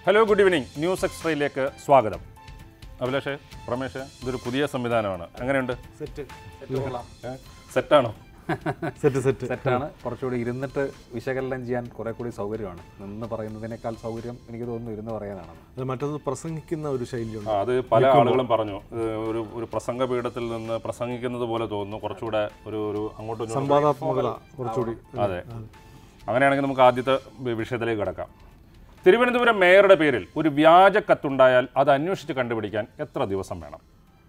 Hello good evening news എക്സ്ട്രയിലേക്ക് സ്വാഗതം അഭിലാഷേ പ്രമേഷ് ഇതൊരു പുതിയ സംവിധാനമാണ് എങ്ങനെയുണ്ട് സെറ്റ് ഏ? സെറ്റാണോ സെറ്റ് സെറ്റ് സെറ്റാണ് കുറച്ചുകൂടി ഇരുന്നിട്ട് വിശകലനം ചെയ്യാൻ കുറെ കൂടി സൗകര്യമാണ് നിന്ന് പറയുന്നതിനേക്കാൾ സൗകര്യം എനിക്ക് തോന്നുന്നു ഇരുന്ന് പറയാനാണെന്ന് അത് മറ്റത് പ്രസംഗിക്കുന്ന ഒരു ശൈലിയുണ്ട് ആ, അത് പല ആളുകളും പറഞ്ഞു ഇത് ഒരു ഒരു പ്രസംഗ പീഠത്തിൽ നിന്ന് പ്രസംഗിക്കുന്നത് പോലെ തോന്നുന്നു കുറച്ചുകൂടെ ഒരു ഒരു അങ്ങോട്ടും ഇങ്ങോട്ടും സംവാദാത്മകത കുറച്ചുകൂടി അതെ അങ്ങനെയാണെങ്കിൽ നമുക്ക് ആദ്യത്തെ വി- വിഷയത്തിലേക്ക് കിടക്കാം തിരുവനന്തപുരം മേയറുടെ പേരിൽ ഒരു വ്യാജ കത്തുണ്ടായാൽ അത് അന്വേഷിച്ച് കണ്ടുപിടിക്കാൻ എത്ര ദിവസം വേണം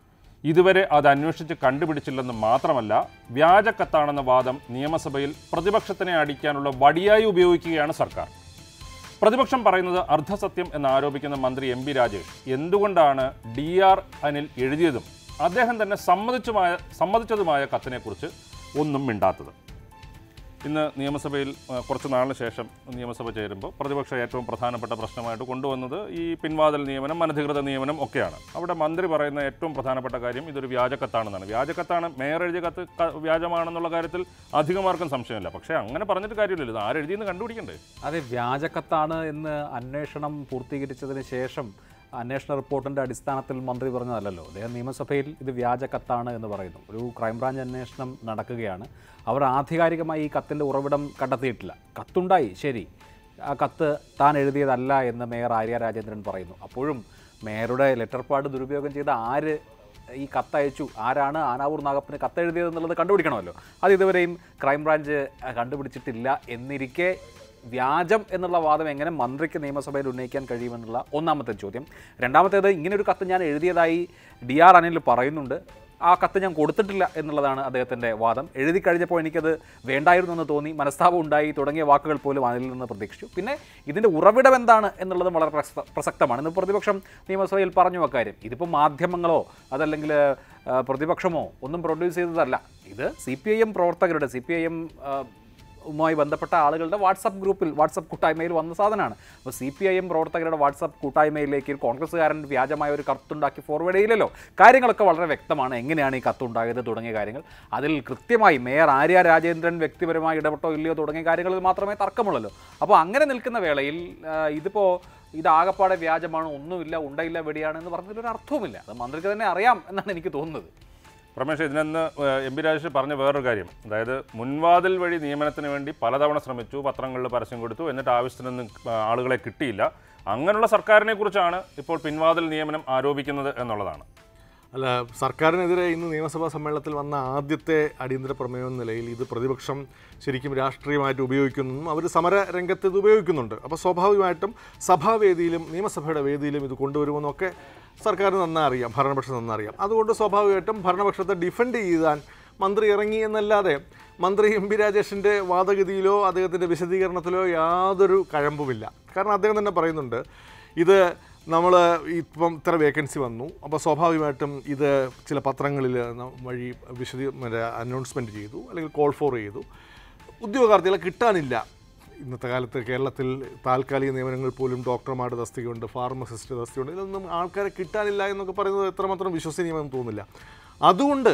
ഇതുവരെ അത് അന്വേഷിച്ച് കണ്ടുപിടിച്ചില്ലെന്ന് മാത്രമല്ല വ്യാജ കത്താണെന്ന വാദം നിയമസഭയിൽ പ്രതിപക്ഷത്തിനെ അടിക്കാനുള്ള വടിയായി ഉപയോഗിക്കുകയാണ് സർക്കാർ പ്രതിപക്ഷം പറയുന്നത് അർദ്ധസത്യം എന്ന് ആരോപിക്കുന്ന മന്ത്രി എം പി രാജേഷ് എന്തുകൊണ്ടാണ് ഡി ആർ അനിൽ എഴുതിയതും അദ്ദേഹം തന്നെ സമ്മതിച്ചുമായ സമ്മതിച്ചതുമായ കത്തിനെക്കുറിച്ച് ഒന്നും മിണ്ടാത്തത് ഇന്ന് നിയമസഭയിൽ ആ, കുറച്ച് നാളിന് ശേഷം നിയമസഭ ചേരുമ്പോൾ പ്രതിപക്ഷം ഏറ്റവും പ്രധാനപ്പെട്ട പ്രശ്നമായിട്ട് കൊണ്ടുവന്നത് ഈ പിൻവാതിൽ നിയമനം അനധികൃത നിയമനം ഒക്കെയാണ് അവിടെ മന്ത്രി പറയുന്ന ഏറ്റവും പ്രധാനപ്പെട്ട കാര്യം ഇതൊരു വ്യാജക്കത്താണെന്നാണ് വ്യാജക്കത്താണ് മേയർ എഴുതിയ കത്ത് ക- വ്യാജമാണെന്നുള്ള കാര്യത്തിൽ അധികമാർക്കും സംശയമില്ല പക്ഷേ അങ്ങനെ പറഞ്ഞിട്ട് കാര്യമില്ലല്ലോ ഇത് ആരെഴുതിയെന്ന് കണ്ടുപിടിക്കണ്ടേ അതെ വ്യാജക്കത്താണ് എന്ന് അന്വേഷണം പൂർത്തീകരിച്ചതിന് ശേഷം അന്വേഷണ റിപ്പോർട്ടിന്റെ അടിസ്ഥാനത്തിൽ മന്ത്രി പറഞ്ഞതല്ലല്ലോ അദ്ദേഹം നിയമസഭയിൽ ഇത് വ്യാജക്കത്താണ് എന്ന് പറയുന്നു ഒരു ക്രൈംബ്രാഞ്ച് അന്വേഷണം നടക്കുകയാണ് അവർ ആധികാരികമായി ഈ കത്തിൻ്റെ ഉറവിടം കണ്ടെത്തിയിട്ടില്ല കത്തുണ്ടായി ശരി ആ കത്ത് താൻ എഴുതിയതല്ല എന്ന് മേയർ ആര്യ രാജേന്ദ്രൻ പറയുന്നു അപ്പോഴും മേയറുടെ ലെറ്റർ പാഡ് ദുരുപയോഗം ചെയ്ത ആര് ഈ കത്തയച്ചു ആരാണ് ആനാവൂർ നാഗപ്പന് കത്തെഴുതിയത് എന്നുള്ളത് കണ്ടുപിടിക്കണമല്ലോ അത് ഇതുവരെയും ക്രൈംബ്രാഞ്ച് അഹ്, കണ്ടുപിടിച്ചിട്ടില്ല എന്നിരിക്കെ വ്യാജം എന്നുള്ള വാദം എങ്ങനെ മന്ത്രിക്ക് നിയമസഭയിൽ ഉന്നയിക്കാൻ കഴിയുമെന്നുള്ള ഒന്നാമത്തെ ചോദ്യം രണ്ടാമത്തേത് ഇങ്ങനെ ഒരു കത്ത് ഞാൻ എഴുതിയതായി ഡി ആർ അനിൽ പറയുന്നുണ്ട് ആ കത്ത് ഞാൻ കൊടുത്തിട്ടില്ല എന്നുള്ളതാണ് അദ്ദേഹത്തിൻ്റെ വാദം എഴുതി കഴിഞ്ഞപ്പോൾ എനിക്കത് വേണ്ടായിരുന്നു എന്ന് തോന്നി മനസ്താപം ഉണ്ടായി തുടങ്ങിയ വാക്കുകൾ പോലും അതിൽ നിന്ന് പ്രതീക്ഷിച്ചു പിന്നെ ഇതിൻ്റെ ഉറവിടം എന്താണ് എന്നുള്ളതും വളരെ പ്രസ- പ്രസക്തമാണ് ഇന്ന് പ്രതിപക്ഷം നിയമസഭയിൽ പറഞ്ഞു അക്കാര്യം ഇതിപ്പോൾ മാധ്യമങ്ങളോ അതല്ലെങ്കിൽ ആ, പ്രതിപക്ഷമോ ഒന്നും പ്രൊഡ്യൂസ് ചെയ്തതല്ല ഇത് സി പി ഐ എം പ്രവർത്തകരുടെ സി പി ഐ എം ുമായി ബന്ധപ്പെട്ട ആളുകളുടെ വാട്സപ്പ് ഗ്രൂപ്പിൽ വാട്സപ്പ് കൂട്ടായ്മയിൽ വന്ന സാധനമാണ് അപ്പോൾ സി പി ഐ എം പ്രവർത്തകരുടെ വാട്സപ്പ് കൂട്ടായ്മയിലേക്ക് ഒരു കോൺഗ്രസ്സുകാരൻ വ്യാജമായ ഒരു കത്തുണ്ടാക്കി ഫോർവേഡ് ചെയ്യില്ലല്ലോ കാര്യങ്ങളൊക്കെ വളരെ വ്യക്തമാണ് എങ്ങനെയാണ് ഈ കത്തുണ്ടായത് തുടങ്ങിയ കാര്യങ്ങൾ അതിൽ കൃത്യമായി മേയർ ആര്യ രാജേന്ദ്രൻ വ്യക്തിപരമായി ഇടപെട്ടോ ഇല്ലയോ തുടങ്ങിയ കാര്യങ്ങളിൽ മാത്രമേ തർക്കമുള്ളല്ലോ അപ്പോൾ അങ്ങനെ നിൽക്കുന്ന വേളയിൽ ആ, ഇതിപ്പോൾ ഇത് ആകപ്പാടെ വ്യാജമാണ് ഒന്നുമില്ല ഉണ്ടയില്ല വെടിയാണ് എന്ന് പറഞ്ഞതിലൊരു അർത്ഥവുമില്ല അത് മന്ത്രിക്ക് തന്നെ അറിയാം എന്നാണ് എനിക്ക് തോന്നുന്നത് രമേശ് ഇതിനെന്ന് എം പി രാജേഷ് പറഞ്ഞ വേറൊരു കാര്യം അതായത് മുൻവാതിൽ വഴി നിയമനത്തിന് വേണ്ടി പലതവണ ശ്രമിച്ചു പത്രങ്ങളിൽ പരസ്യം കൊടുത്തു എന്നിട്ട് ആവശ്യത്തിനൊന്നും ആ, ആളുകളെ കിട്ടിയില്ല അങ്ങനെയുള്ള സർക്കാരിനെ കുറിച്ചാണ് ഇപ്പോൾ പിൻവാതിൽ നിയമനം ആരോപിക്കുന്നത് എന്നുള്ളതാണ് അല്ല സർക്കാരിനെതിരെ ഇന്ന് നിയമസഭാ സമ്മേളനത്തിൽ വന്ന ആദ്യത്തെ അടിയന്തര പ്രമേയം എന്ന നിലയിൽ ഇത് പ്രതിപക്ഷം ശരിക്കും രാഷ്ട്രീയമായിട്ട് ഉപയോഗിക്കുന്നതും അവർ സമര രംഗത്ത് ഇത് ഉപയോഗിക്കുന്നുണ്ട് അപ്പോൾ സ്വാഭാവികമായിട്ടും സഭാവേദിയിലും നിയമസഭയുടെ വേദിയിലും ഇത് കൊണ്ടുവരുമെന്നൊക്കെ സർക്കാരിന് നന്നാ അറിയാം ഭരണപക്ഷം നന്നാ അറിയാം അതുകൊണ്ട് സ്വാഭാവികമായിട്ടും ഭരണപക്ഷത്തെ ഡിഫെൻഡ് ചെയ്യാൻ മന്ത്രി ഇറങ്ങി എന്നല്ലാതെ മന്ത്രി എം പി രാജേഷിൻ്റെ വാദഗതിയിലോ അദ്ദേഹത്തിൻ്റെ വിശദീകരണത്തിലോ യാതൊരു കഴമ്പുമില്ല കാരണം അദ്ദേഹം തന്നെ പറയുന്നുണ്ട് ഇത് നമ്മൾ ഇപ്പം ഇത്ര വേക്കൻസി വന്നു അപ്പോൾ സ്വാഭാവികമായിട്ടും ഇത് ചില പത്രങ്ങളിൽ ന- വഴി വിശദീ മറ്റേ അനൗൺസ്മെൻറ്റ് ചെയ്തു അല്ലെങ്കിൽ കോൾ ഫോർ ചെയ്തു ഉദ്യോഗാർത്ഥികളെ കിട്ടാനില്ല ഇന്നത്തെ കാലത്ത് കേരളത്തിൽ താൽക്കാലിക നിയമനങ്ങൾ പോലും ഡോക്ടർമാരുടെ തസ്തികയുണ്ട് ഫാർമസിസ്റ്റ് തസ്തികയുണ്ട് ഇതൊന്നും ആൾക്കാരെ കിട്ടാനില്ല എന്നൊക്കെ പറയുന്നത് എത്രമാത്രം വിശ്വസനീയമെന്ന് തോന്നുന്നില്ല അതുകൊണ്ട്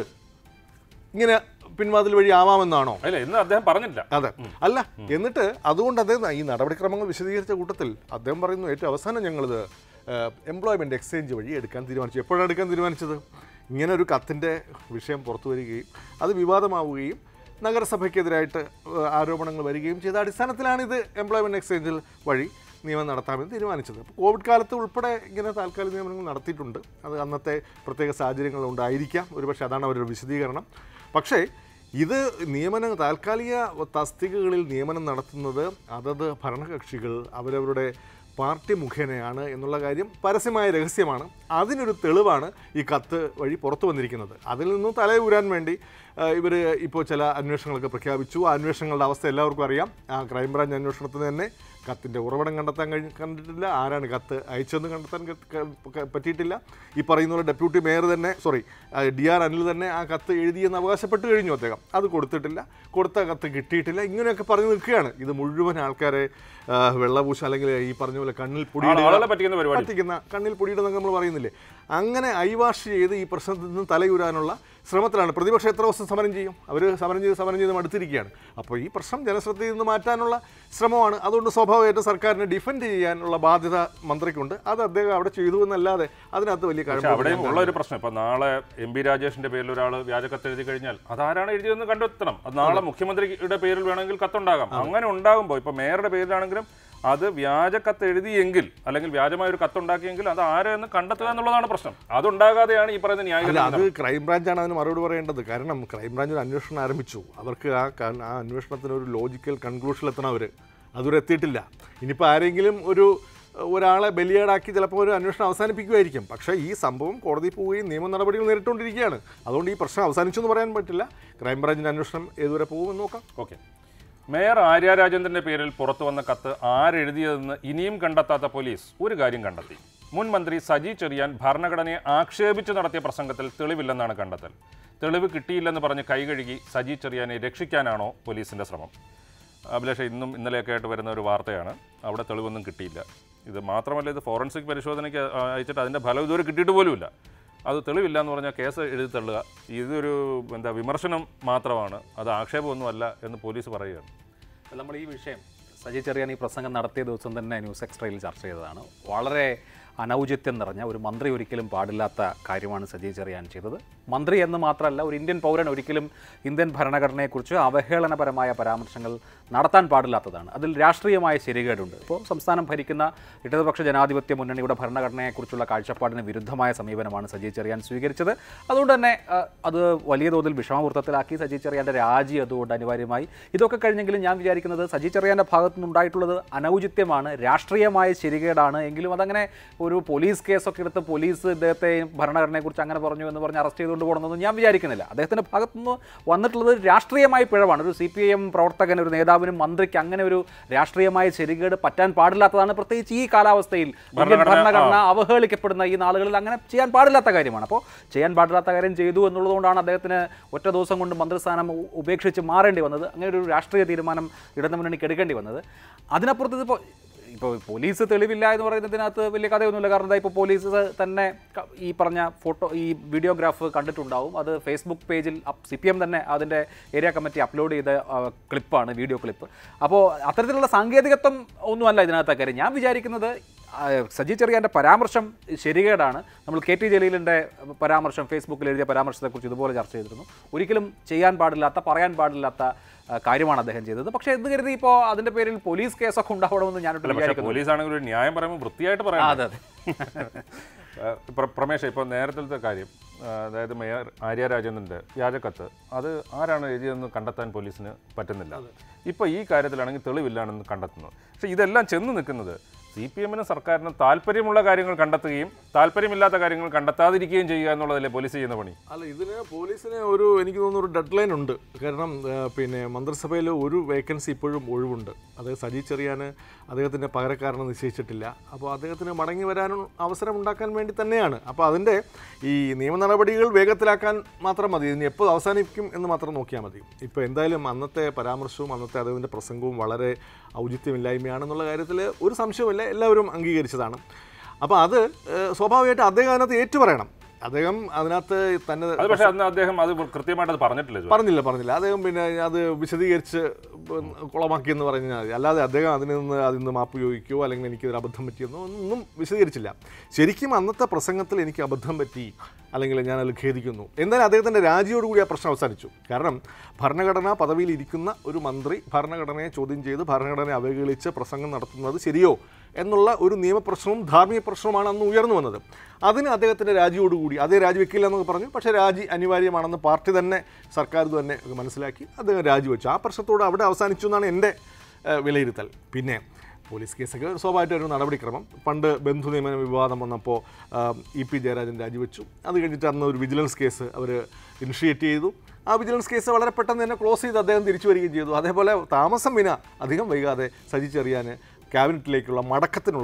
ഇങ്ങനെ പിൻവാതിൽ വഴി ആവാമെന്നാണോ അല്ല ഇന്ന് അദ്ദേഹം പറഞ്ഞില്ല അതെ അല്ല എന്നിട്ട് അതുകൊണ്ട് അദ്ദേഹം ഈ നടപടിക്രമങ്ങൾ വിശദീകരിച്ച കൂട്ടത്തിൽ അദ്ദേഹം പറയുന്നു ഏറ്റവും അവസാനം ഞങ്ങളിത് എംപ്ലോയ്മെൻറ്റ് എക്സ്ചേഞ്ച് വഴി എടുക്കാൻ തീരുമാനിച്ചു എപ്പോഴാണ് എടുക്കാൻ തീരുമാനിച്ചത് ഇങ്ങനെ ഒരു കത്തിൻ്റെ വിഷയം പുറത്തു വരികയും അത് വിവാദമാവുകയും നഗരസഭയ്ക്കെതിരായിട്ട് ഏഹ്, ആരോപണങ്ങൾ വരികയും ചെയ്ത അടിസ്ഥാനത്തിലാണ് ഇത് എംപ്ലോയ്മെൻറ്റ് എക്സ്ചേഞ്ചിൽ വഴി നിയമനം നടത്താമെന്ന് തീരുമാനിച്ചത് അപ്പോൾ കോവിഡ് കാലത്ത് ഉൾപ്പെടെ ഇങ്ങനെ താൽക്കാലിക നിയമനങ്ങൾ നടത്തിയിട്ടുണ്ട് അത് അന്നത്തെ പ്രത്യേക സാഹചര്യങ്ങൾ ഉണ്ടായിരിക്കാം ഒരുപക്ഷെ അതാണ് അവരുടെ വിശദീകരണം പക്ഷേ ഇത് നിയമന താൽക്കാലിക തസ്തികകളിൽ നിയമനം നടത്തുന്നത് അതത് ഭരണകക്ഷികൾ അവരവരുടെ പാർട്ടി മുഖേനയാണ് എന്നുള്ള കാര്യം പരസ്യമായ രഹസ്യമാണ് അതിനൊരു തെളിവാണ് ഈ കത്ത് വഴി പുറത്തു വന്നിരിക്കുന്നത് അതിൽ നിന്നും തലയൂരാൻ വേണ്ടി ഇവർ ഇപ്പോൾ ചില അന്വേഷണങ്ങളൊക്കെ പ്രഖ്യാപിച്ചു ആ അന്വേഷണങ്ങളുടെ അവസ്ഥ എല്ലാവർക്കും അറിയാം ആ ക്രൈംബ്രാഞ്ച് അന്വേഷണത്തിന് തന്നെ കത്തിൻ്റെ ഉറവിടം കണ്ടെത്താൻ കഴിഞ്ഞ് കണ്ടിട്ടില്ല ആരാണ് കത്ത് അയച്ചതെന്ന് കണ്ടെത്താൻ ക- ക- ക- പറ്റിയിട്ടില്ല ഈ പറയുന്ന പോലെ ഡെപ്യൂട്ടി മേയർ തന്നെ സോറി ഡി ആർ അനിൽ തന്നെ ആ കത്ത് എഴുതിയെന്ന് അവകാശപ്പെട്ട് കഴിഞ്ഞു അദ്ദേഹം അത് കൊടുത്തിട്ടില്ല കൊടുത്ത കത്ത് കിട്ടിയിട്ടില്ല ഇങ്ങനെയൊക്കെ പറഞ്ഞു നിൽക്കുകയാണ് ഇത് മുഴുവൻ ആൾക്കാരെ ആ, വെള്ളപൂശ അല്ലെങ്കിൽ ഈ പറഞ്ഞ പോലെ കണ്ണിൽ പൊടിയിടുക ആളുകളെ പറ്റിക്കുന്ന പരിപാടി പറ്റിക്കുന്ന കണ്ണിൽ പൊടിയിടുന്നൊക്കെ നമ്മൾ പറയുന്നില്ലേ അങ്ങനെ ഐവാഷ് ചെയ്ത് ഈ പ്രശ്നത്തിൽ നിന്ന് തലയുരാനുള്ള ശ്രമത്തിലാണ് പ്രതിപക്ഷം എത്ര ദിവസം സമരം ചെയ്യും അവർ സമരം ചെയ്ത് സമരം ചെയ്ത് മടുത്തിരിക്കുകയാണ് അപ്പോൾ ഈ പ്രശ്നം ജനശ്രദ്ധയിൽ നിന്ന് മാറ്റാനുള്ള ശ്രമമാണ് അതുകൊണ്ട് സ്വാഭാവികമായിട്ടും സർക്കാരിനെ ഡിഫെൻഡ് ചെയ്യാനുള്ള ബാധ്യത മന്ത്രിക്കുണ്ട് അത് അദ്ദേഹം അവിടെ ചെയ്തു എന്നല്ലാതെ അതിനകത്ത് വലിയ പക്ഷെ കാര്യം അവിടെയും ഉള്ള ഒരു പ്രശ്നം ഇപ്പൊ നാളെ എം പി രാജേഷിന്റെ പേരിൽ ഒരാൾ വ്യാജ കത്ത് എഴുതി കഴിഞ്ഞാൽ അതാരാണ് എഴുതിയതെന്ന് കണ്ടെത്തണം അത് നാളെ മുഖ്യമന്ത്രിയുടെ പേരിൽ വേണമെങ്കിൽ കത്തുണ്ടാകാം അങ്ങനെ ഉണ്ടാകുമ്പോൾ ഇപ്പൊ മേയറുടെ പേരിലാണെങ്കിലും അത് വ്യാജ കത്ത് എഴുതിയെങ്കിൽ അല്ലെങ്കിൽ വ്യാജമായ ഒരു കത്തുണ്ടാക്കിയെങ്കിൽ അത് ആരെന്ന് കണ്ടെത്തുക എന്നുള്ളതാണ് പ്രശ്നം അതുണ്ടാകാതെയാണ് ഈ പറയുന്ന അല്ല ന്യായീകരണം അത് ക്രൈംബ്രാഞ്ചാണ് അതിന് മറുപടി പറയേണ്ടത് കാരണം ക്രൈംബ്രാഞ്ച് ഒരു അന്വേഷണം ആരംഭിച്ചു അവർക്ക് ആ ക- ആ അന്വേഷണത്തിന് ഒരു ലോജിക്കൽ കൺക്ലൂഷനിൽ എത്തണം അവർ അതുവരെ എത്തിയിട്ടില്ല ഇനിയിപ്പോൾ ആരെങ്കിലും ഒരു ഒരാളെ ബലിയേടാക്കി ചിലപ്പോൾ ഒരു അന്വേഷണം അവസാനിപ്പിക്കുമായിരിക്കും പക്ഷേ ഈ സംഭവം കോടതി പോവുകയും നിയമ നടപടികൾ നേരിട്ടുകൊണ്ടിരിക്കുകയാണ് അതുകൊണ്ട് ഈ പ്രശ്നം അവസാനിച്ചു എന്ന് പറയാൻ പറ്റില്ല ക്രൈംബ്രാഞ്ചിൻ്റെ അന്വേഷണം ഏതുവരെ പോകുമെന്ന് നോക്കാം ഓക്കെ മേയർ ആര്യ രാജേന്ദ്രന്റെ പേരിൽ പുറത്തു വന്ന കത്ത് ആരെഴുതിയതെന്ന് ഇനിയും കണ്ടെത്താത്ത പോലീസ് ഒരു കാര്യം കണ്ടെത്തി മുൻ മന്ത്രി സജി ചെറിയാൻ ഭരണഘടനയെ ആക്ഷേപിച്ച് നടത്തിയ പ്രസംഗത്തിൽ തെളിവില്ലെന്നാണ് കണ്ടെത്തൽ തെളിവ് കിട്ടിയില്ലെന്ന് പറഞ്ഞ് കൈകഴുകി സജി ചെറിയാനെ രക്ഷിക്കാനാണോ പോലീസിന്റെ ശ്രമം അഭിലാഷ് ഇന്നും ഇന്നലെയൊക്കെ ആയിട്ട് വരുന്ന ഒരു വാർത്തയാണ് അവിടെ തെളിവൊന്നും കിട്ടിയില്ല ഇത് മാത്രമല്ല ഇത് ഫോറൻസിക് പരിശോധനയ്ക്ക് അ- അയച്ചിട്ട് അതിൻ്റെ ഫലം ഇതുവരെ കിട്ടിയിട്ട് പോലുമില്ല അത് തെളിവില്ല എന്ന് പറഞ്ഞാൽ കേസ് എഴുതി തള്ളുക ഇതൊരു എന്താ വിമർശനം മാത്രമാണ് അത് ആക്ഷേപമൊന്നുമല്ല എന്ന് പോലീസ് പറയുകയാണ് നമ്മൾ ഈ വിഷയം സജി ചെറിയാൻ ഈ പ്രസംഗം നടത്തിയ ദിവസം തന്നെ ന്യൂസ് എക്സ്ട്രയിൽ ചർച്ച ചെയ്തതാണ് വളരെ അനൗചിത്യം നിറഞ്ഞ ഒരു മന്ത്രി ഒരിക്കലും പാടില്ലാത്ത കാര്യമാണ് സജി ചെറിയാൻ ചെയ്തത് മന്ത്രി എന്ന് മാത്രമല്ല ഒരു ഇന്ത്യൻ പൗരൻ ഒരിക്കലും ഇന്ത്യൻ ഭരണഘടനയെക്കുറിച്ച് അവഹേളനപരമായ പരാമർശങ്ങൾ നടത്താൻ പാടില്ലാത്തതാണ് അതിൽ രാഷ്ട്രീയമായ ശരികേടുണ്ട് ഇപ്പോൾ സംസ്ഥാനം ഭരിക്കുന്ന ഇടതുപക്ഷ ജനാധിപത്യ മുന്നണിയുടെ ഭരണഘടനയെക്കുറിച്ചുള്ള കാഴ്ചപ്പാടിന് വിരുദ്ധമായ സമീപനമാണ് സജി ചെറിയാൻ സ്വീകരിച്ചത് അതുകൊണ്ട് തന്നെ ആ, അത് വലിയ തോതിൽ വിഷമവൃത്തത്തിലാക്കി സജി ചെറിയാൻ്റെ രാജി അതുകൊണ്ട് അനിവാര്യമായി ഇതൊക്കെ കഴിഞ്ഞെങ്കിലും ഞാൻ വിചാരിക്കുന്നത് സജി ചെറിയാൻ്റെ ഭാഗത്തു നിന്നുണ്ടായിട്ടുള്ളത് അനൗചിത്യമാണ് രാഷ്ട്രീയമായ ശരികേടാണ് എങ്കിലും അതങ്ങനെ ഒരു പോലീസ് കേസൊക്കെ എടുത്ത് പോലീസ് ഇദ്ദേഹത്തെ ഭരണഘടനയെക്കുറിച്ച് അങ്ങനെ പറഞ്ഞു എന്ന് പറഞ്ഞ് അറസ്റ്റ് ചെയ്തുകൊണ്ട് പോകണമെന്നൊന്നും ഞാൻ വിചാരിക്കുന്നില്ല അദ്ദേഹത്തിൻ്റെ ഭാഗത്തുനിന്ന് വന്നിട്ടുള്ളത് രാഷ്ട്രീയമായ പിഴവാണ് ഒരു സി പി ഐ എം പ്രവർത്തകൻ ഒരു നേതാവിനും മന്ത്രിക്ക് അങ്ങനെ ഒരു രാഷ്ട്രീയമായ ശരികേട് പറ്റാൻ പാടില്ലാത്തതാണ് പ്രത്യേകിച്ച് ഈ കാലാവസ്ഥയിൽ ഇന്ത്യൻ ഭരണഘടന, ഭരണഘടന അവഹേളിക്കപ്പെടുന്ന ഈ നാളുകളിൽ അങ്ങനെ ചെയ്യാൻ പാടില്ലാത്ത കാര്യമാണ് അപ്പോൾ ചെയ്യാൻ പാടില്ലാത്ത കാര്യം ചെയ്തു എന്നുള്ളതുകൊണ്ടാണ് അദ്ദേഹത്തിന് ഒറ്റ ദിവസം കൊണ്ട് മന്ത്രിസ്ഥാനം ഉ- ഉപേക്ഷിച്ച് മാറേണ്ടി വന്നത് അങ്ങനെ ഒരു രാഷ്ട്രീയ തീരുമാനം ഇടതുമുന്നണിക്ക് എടുക്കേണ്ടി വന്നത് അതിനപ്പുറത്ത് ഇതിപ്പോൾ ഇപ്പോൾ പോലീസ് തെളിവില്ല എന്ന് പറയുന്നതിനകത്ത് വലിയ കഥയൊന്നുമില്ല കാരണം എന്താ ഇപ്പോൾ പോലീസ് തന്നെ ക- ഈ പറഞ്ഞ ഫോട്ടോ ഈ വീഡിയോഗ്രാഫ് കണ്ടിട്ടുണ്ടാവും അത് ഫേസ്ബുക്ക് പേജിൽ സി പി എം തന്നെ അതിൻ്റെ ഏരിയ കമ്മിറ്റി അപ്ലോഡ് ചെയ്ത ആ, ക്ലിപ്പാണ് വീഡിയോ ക്ലിപ്പ് അപ്പോൾ അത്തരത്തിലുള്ള സാങ്കേതികത്വം ഒന്നുമല്ല ഇതിനകത്തെ കാര്യം ഞാൻ വിചാരിക്കുന്നത് ആ, സജി ചെറിയാൻ്റെ പരാമർശം ശരികേടാണ് നമ്മൾ കെ ടി ജലീലിൻ്റെ പരാമർശം ഫേസ്ബുക്കിൽ എഴുതിയ പരാമർശത്തെക്കുറിച്ച് ഇതുപോലെ ചർച്ച ചെയ്തിരുന്നു ഒരിക്കലും ചെയ്യാൻ പാടില്ലാത്ത പറയാൻ പാടില്ലാത്ത ആ, കാര്യമാണ് അദ്ദേഹം ചെയ്തത് പക്ഷേ എന്ത് കരുതി ഇപ്പോൾ അതിൻ്റെ പേരിൽ പോലീസ് കേസൊക്കെ ഉണ്ടാവണമെന്ന് ഞാനൊട്ട് അല്ല പക്ഷേ വിചാരിക്കുന്നു പോലീസ് ആണെങ്കിൽ ഒരു ന്യായം പറയുമ്പോൾ വൃത്തിയായിട്ട് ആ, പറയാം അതെ അതെ പ്രമേശ് ഇപ്പോൾ നേരത്തെ കാര്യം ആ, അതായത് മേയർ ആര്യ രാജേന്ദ്രൻ്റെ വ്യാജക്കത്ത് അത് ആരാണ് എഴുതിയതെന്ന് കണ്ടെത്താൻ പോലീസിന് പറ്റുന്നില്ല ഇപ്പോൾ ഈ കാര്യത്തിലാണെങ്കിൽ തെളിവില്ലാണെന്ന് കണ്ടെത്തുന്നു പക്ഷേ ഇതെല്ലാം ചെന്ന് നിൽക്കുന്നത് സി പി എമ്മിനും സർക്കാരിനും താല്പര്യമുള്ള കാര്യങ്ങൾ കണ്ടെത്തുകയും താല്പര്യമില്ലാത്ത കാര്യങ്ങൾ കണ്ടെത്താതിരിക്കുകയും ചെയ്യുക എന്നുള്ളതല്ലേ പോലീസ് ചെയ്യുന്ന പണി അല്ല ഇതിന് പോലീസിന് ഒരു എനിക്ക് തോന്നുന്നു ഒരു ഡെഡ് ലൈൻ ഉണ്ട് കാരണം ആ, പിന്നെ മന്ത്രിസഭയിൽ ഒരു വേക്കൻസി ഇപ്പോഴും ഒഴിവുണ്ട് അത് സജി ചെറിയാന് അദ്ദേഹത്തിൻ്റെ പകരക്കാരനെ നിശ്ചയിച്ചിട്ടില്ല അപ്പോൾ അദ്ദേഹത്തിന് മടങ്ങി വരാനും അവസരം ഉണ്ടാക്കാൻ വേണ്ടി തന്നെയാണ് അപ്പോൾ അതിൻ്റെ ഈ നിയമ നടപടികൾ വേഗത്തിലാക്കാൻ മാത്രം മതി ഇതിന് എപ്പോൾ അവസാനിക്കും എന്ന് മാത്രം നോക്കിയാൽ മതി ഇപ്പോൾ എന്തായാലും അന്നത്തെ പരാമർശവും അന്നത്തെ അദ്ദേഹത്തിൻ്റെ പ്രസംഗവും വളരെ ഔചിത്യമില്ലായ്മയാണെന്നുള്ള കാര്യത്തിൽ ഒരു സംശയവുമില്ല എല്ലാവരും അംഗീകരിച്ചതാണ് അപ്പോൾ അത് ഏഹ്, സ്വാഭാവികമായിട്ട് അദ്ദേഹം അതിനകത്ത് ഏറ്റുപറയണം അദ്ദേഹം അതിനകത്ത് തന്നെ അത് പക്ഷേ അന്ന് അദ്ദേഹം അത് കൃത്യമായിട്ട് അത് പറഞ്ഞിട്ടില്ല ജോയ്. പറഞ്ഞില്ല പറഞ്ഞില്ല അദ്ദേഹം പിന്നെ അത് വിശദീകരിച്ച് കുളമാക്കി എന്ന് പറഞ്ഞാൽ മതി അല്ലാതെ അദ്ദേഹം അതിൽ നിന്ന് അതിൽ നിന്ന് മാപ്പ് ചോദിക്കുകയോ അല്ലെങ്കിൽ എനിക്കൊരു അബദ്ധം പറ്റിയെന്നോ ഒന്നും വിശദീകരിച്ചില്ല ശരിക്കും അന്നത്തെ പ്രസംഗത്തിൽ എനിക്ക് അബദ്ധം പറ്റി അല്ലെങ്കിൽ ഞാൻ അതിൽ ഖേദിക്കുന്നു എന്നാലും അദ്ദേഹത്തിൻ്റെ രാജിയോടുകൂടി ആ പ്രശ്നം അവസാനിച്ചു കാരണം ഭരണഘടനാ പദവിയിൽ ഇരിക്കുന്ന ഒരു മന്ത്രി ഭരണഘടനയെ ചോദ്യം ചെയ്ത് ഭരണഘടനയെ അവഹേളിച്ച് പ്രസംഗം നടത്തുന്നത് ശരിയോ എന്നുള്ള ഒരു നിയമപ്രശ്നവും ധാർമ്മിക പ്രശ്നവുമാണ് അന്ന് ഉയർന്നു വന്നത് അതിന് അദ്ദേഹത്തിൻ്റെ രാജിയോടുകൂടി അതേ രാജിവെക്കില്ല എന്നൊക്കെ പറഞ്ഞു പക്ഷേ രാജി അനിവാര്യമാണെന്ന് പാർട്ടി തന്നെ സർക്കാർ തന്നെ മനസ്സിലാക്കി അദ്ദേഹം രാജിവെച്ചു ആ പ്രശ്നത്തോട് അവിടെ അവസാനിച്ചു എന്നാണ് എൻ്റെ ഏഹ്, വിലയിരുത്തൽ പിന്നെ പോലീസ് കേസൊക്കെ സ്വാഭാവികമായിട്ട് ഒരു നടപടിക്രമം പണ്ട് ബന്ധു നിയമന വിവാദം വന്നപ്പോൾ ഇ പി ജയരാജൻ രാജിവെച്ചു അത് കഴിഞ്ഞിട്ട് അന്ന് ഒരു വിജിലൻസ് കേസ് അവർ ഇനിഷ്യേറ്റ് ചെയ്തു ആ വിജിലൻസ് കേസ് വളരെ പെട്ടെന്ന് തന്നെ ക്ലോസ് ചെയ്ത് അദ്ദേഹം തിരിച്ചു വരികയും ചെയ്തു അതേപോലെ താമസം വിന അധികം വൈകാതെ സജി ചെറിയാൻ ക്യാബിനറ്റിലേക്കുള്ള മടക്കത്തിനുള്ള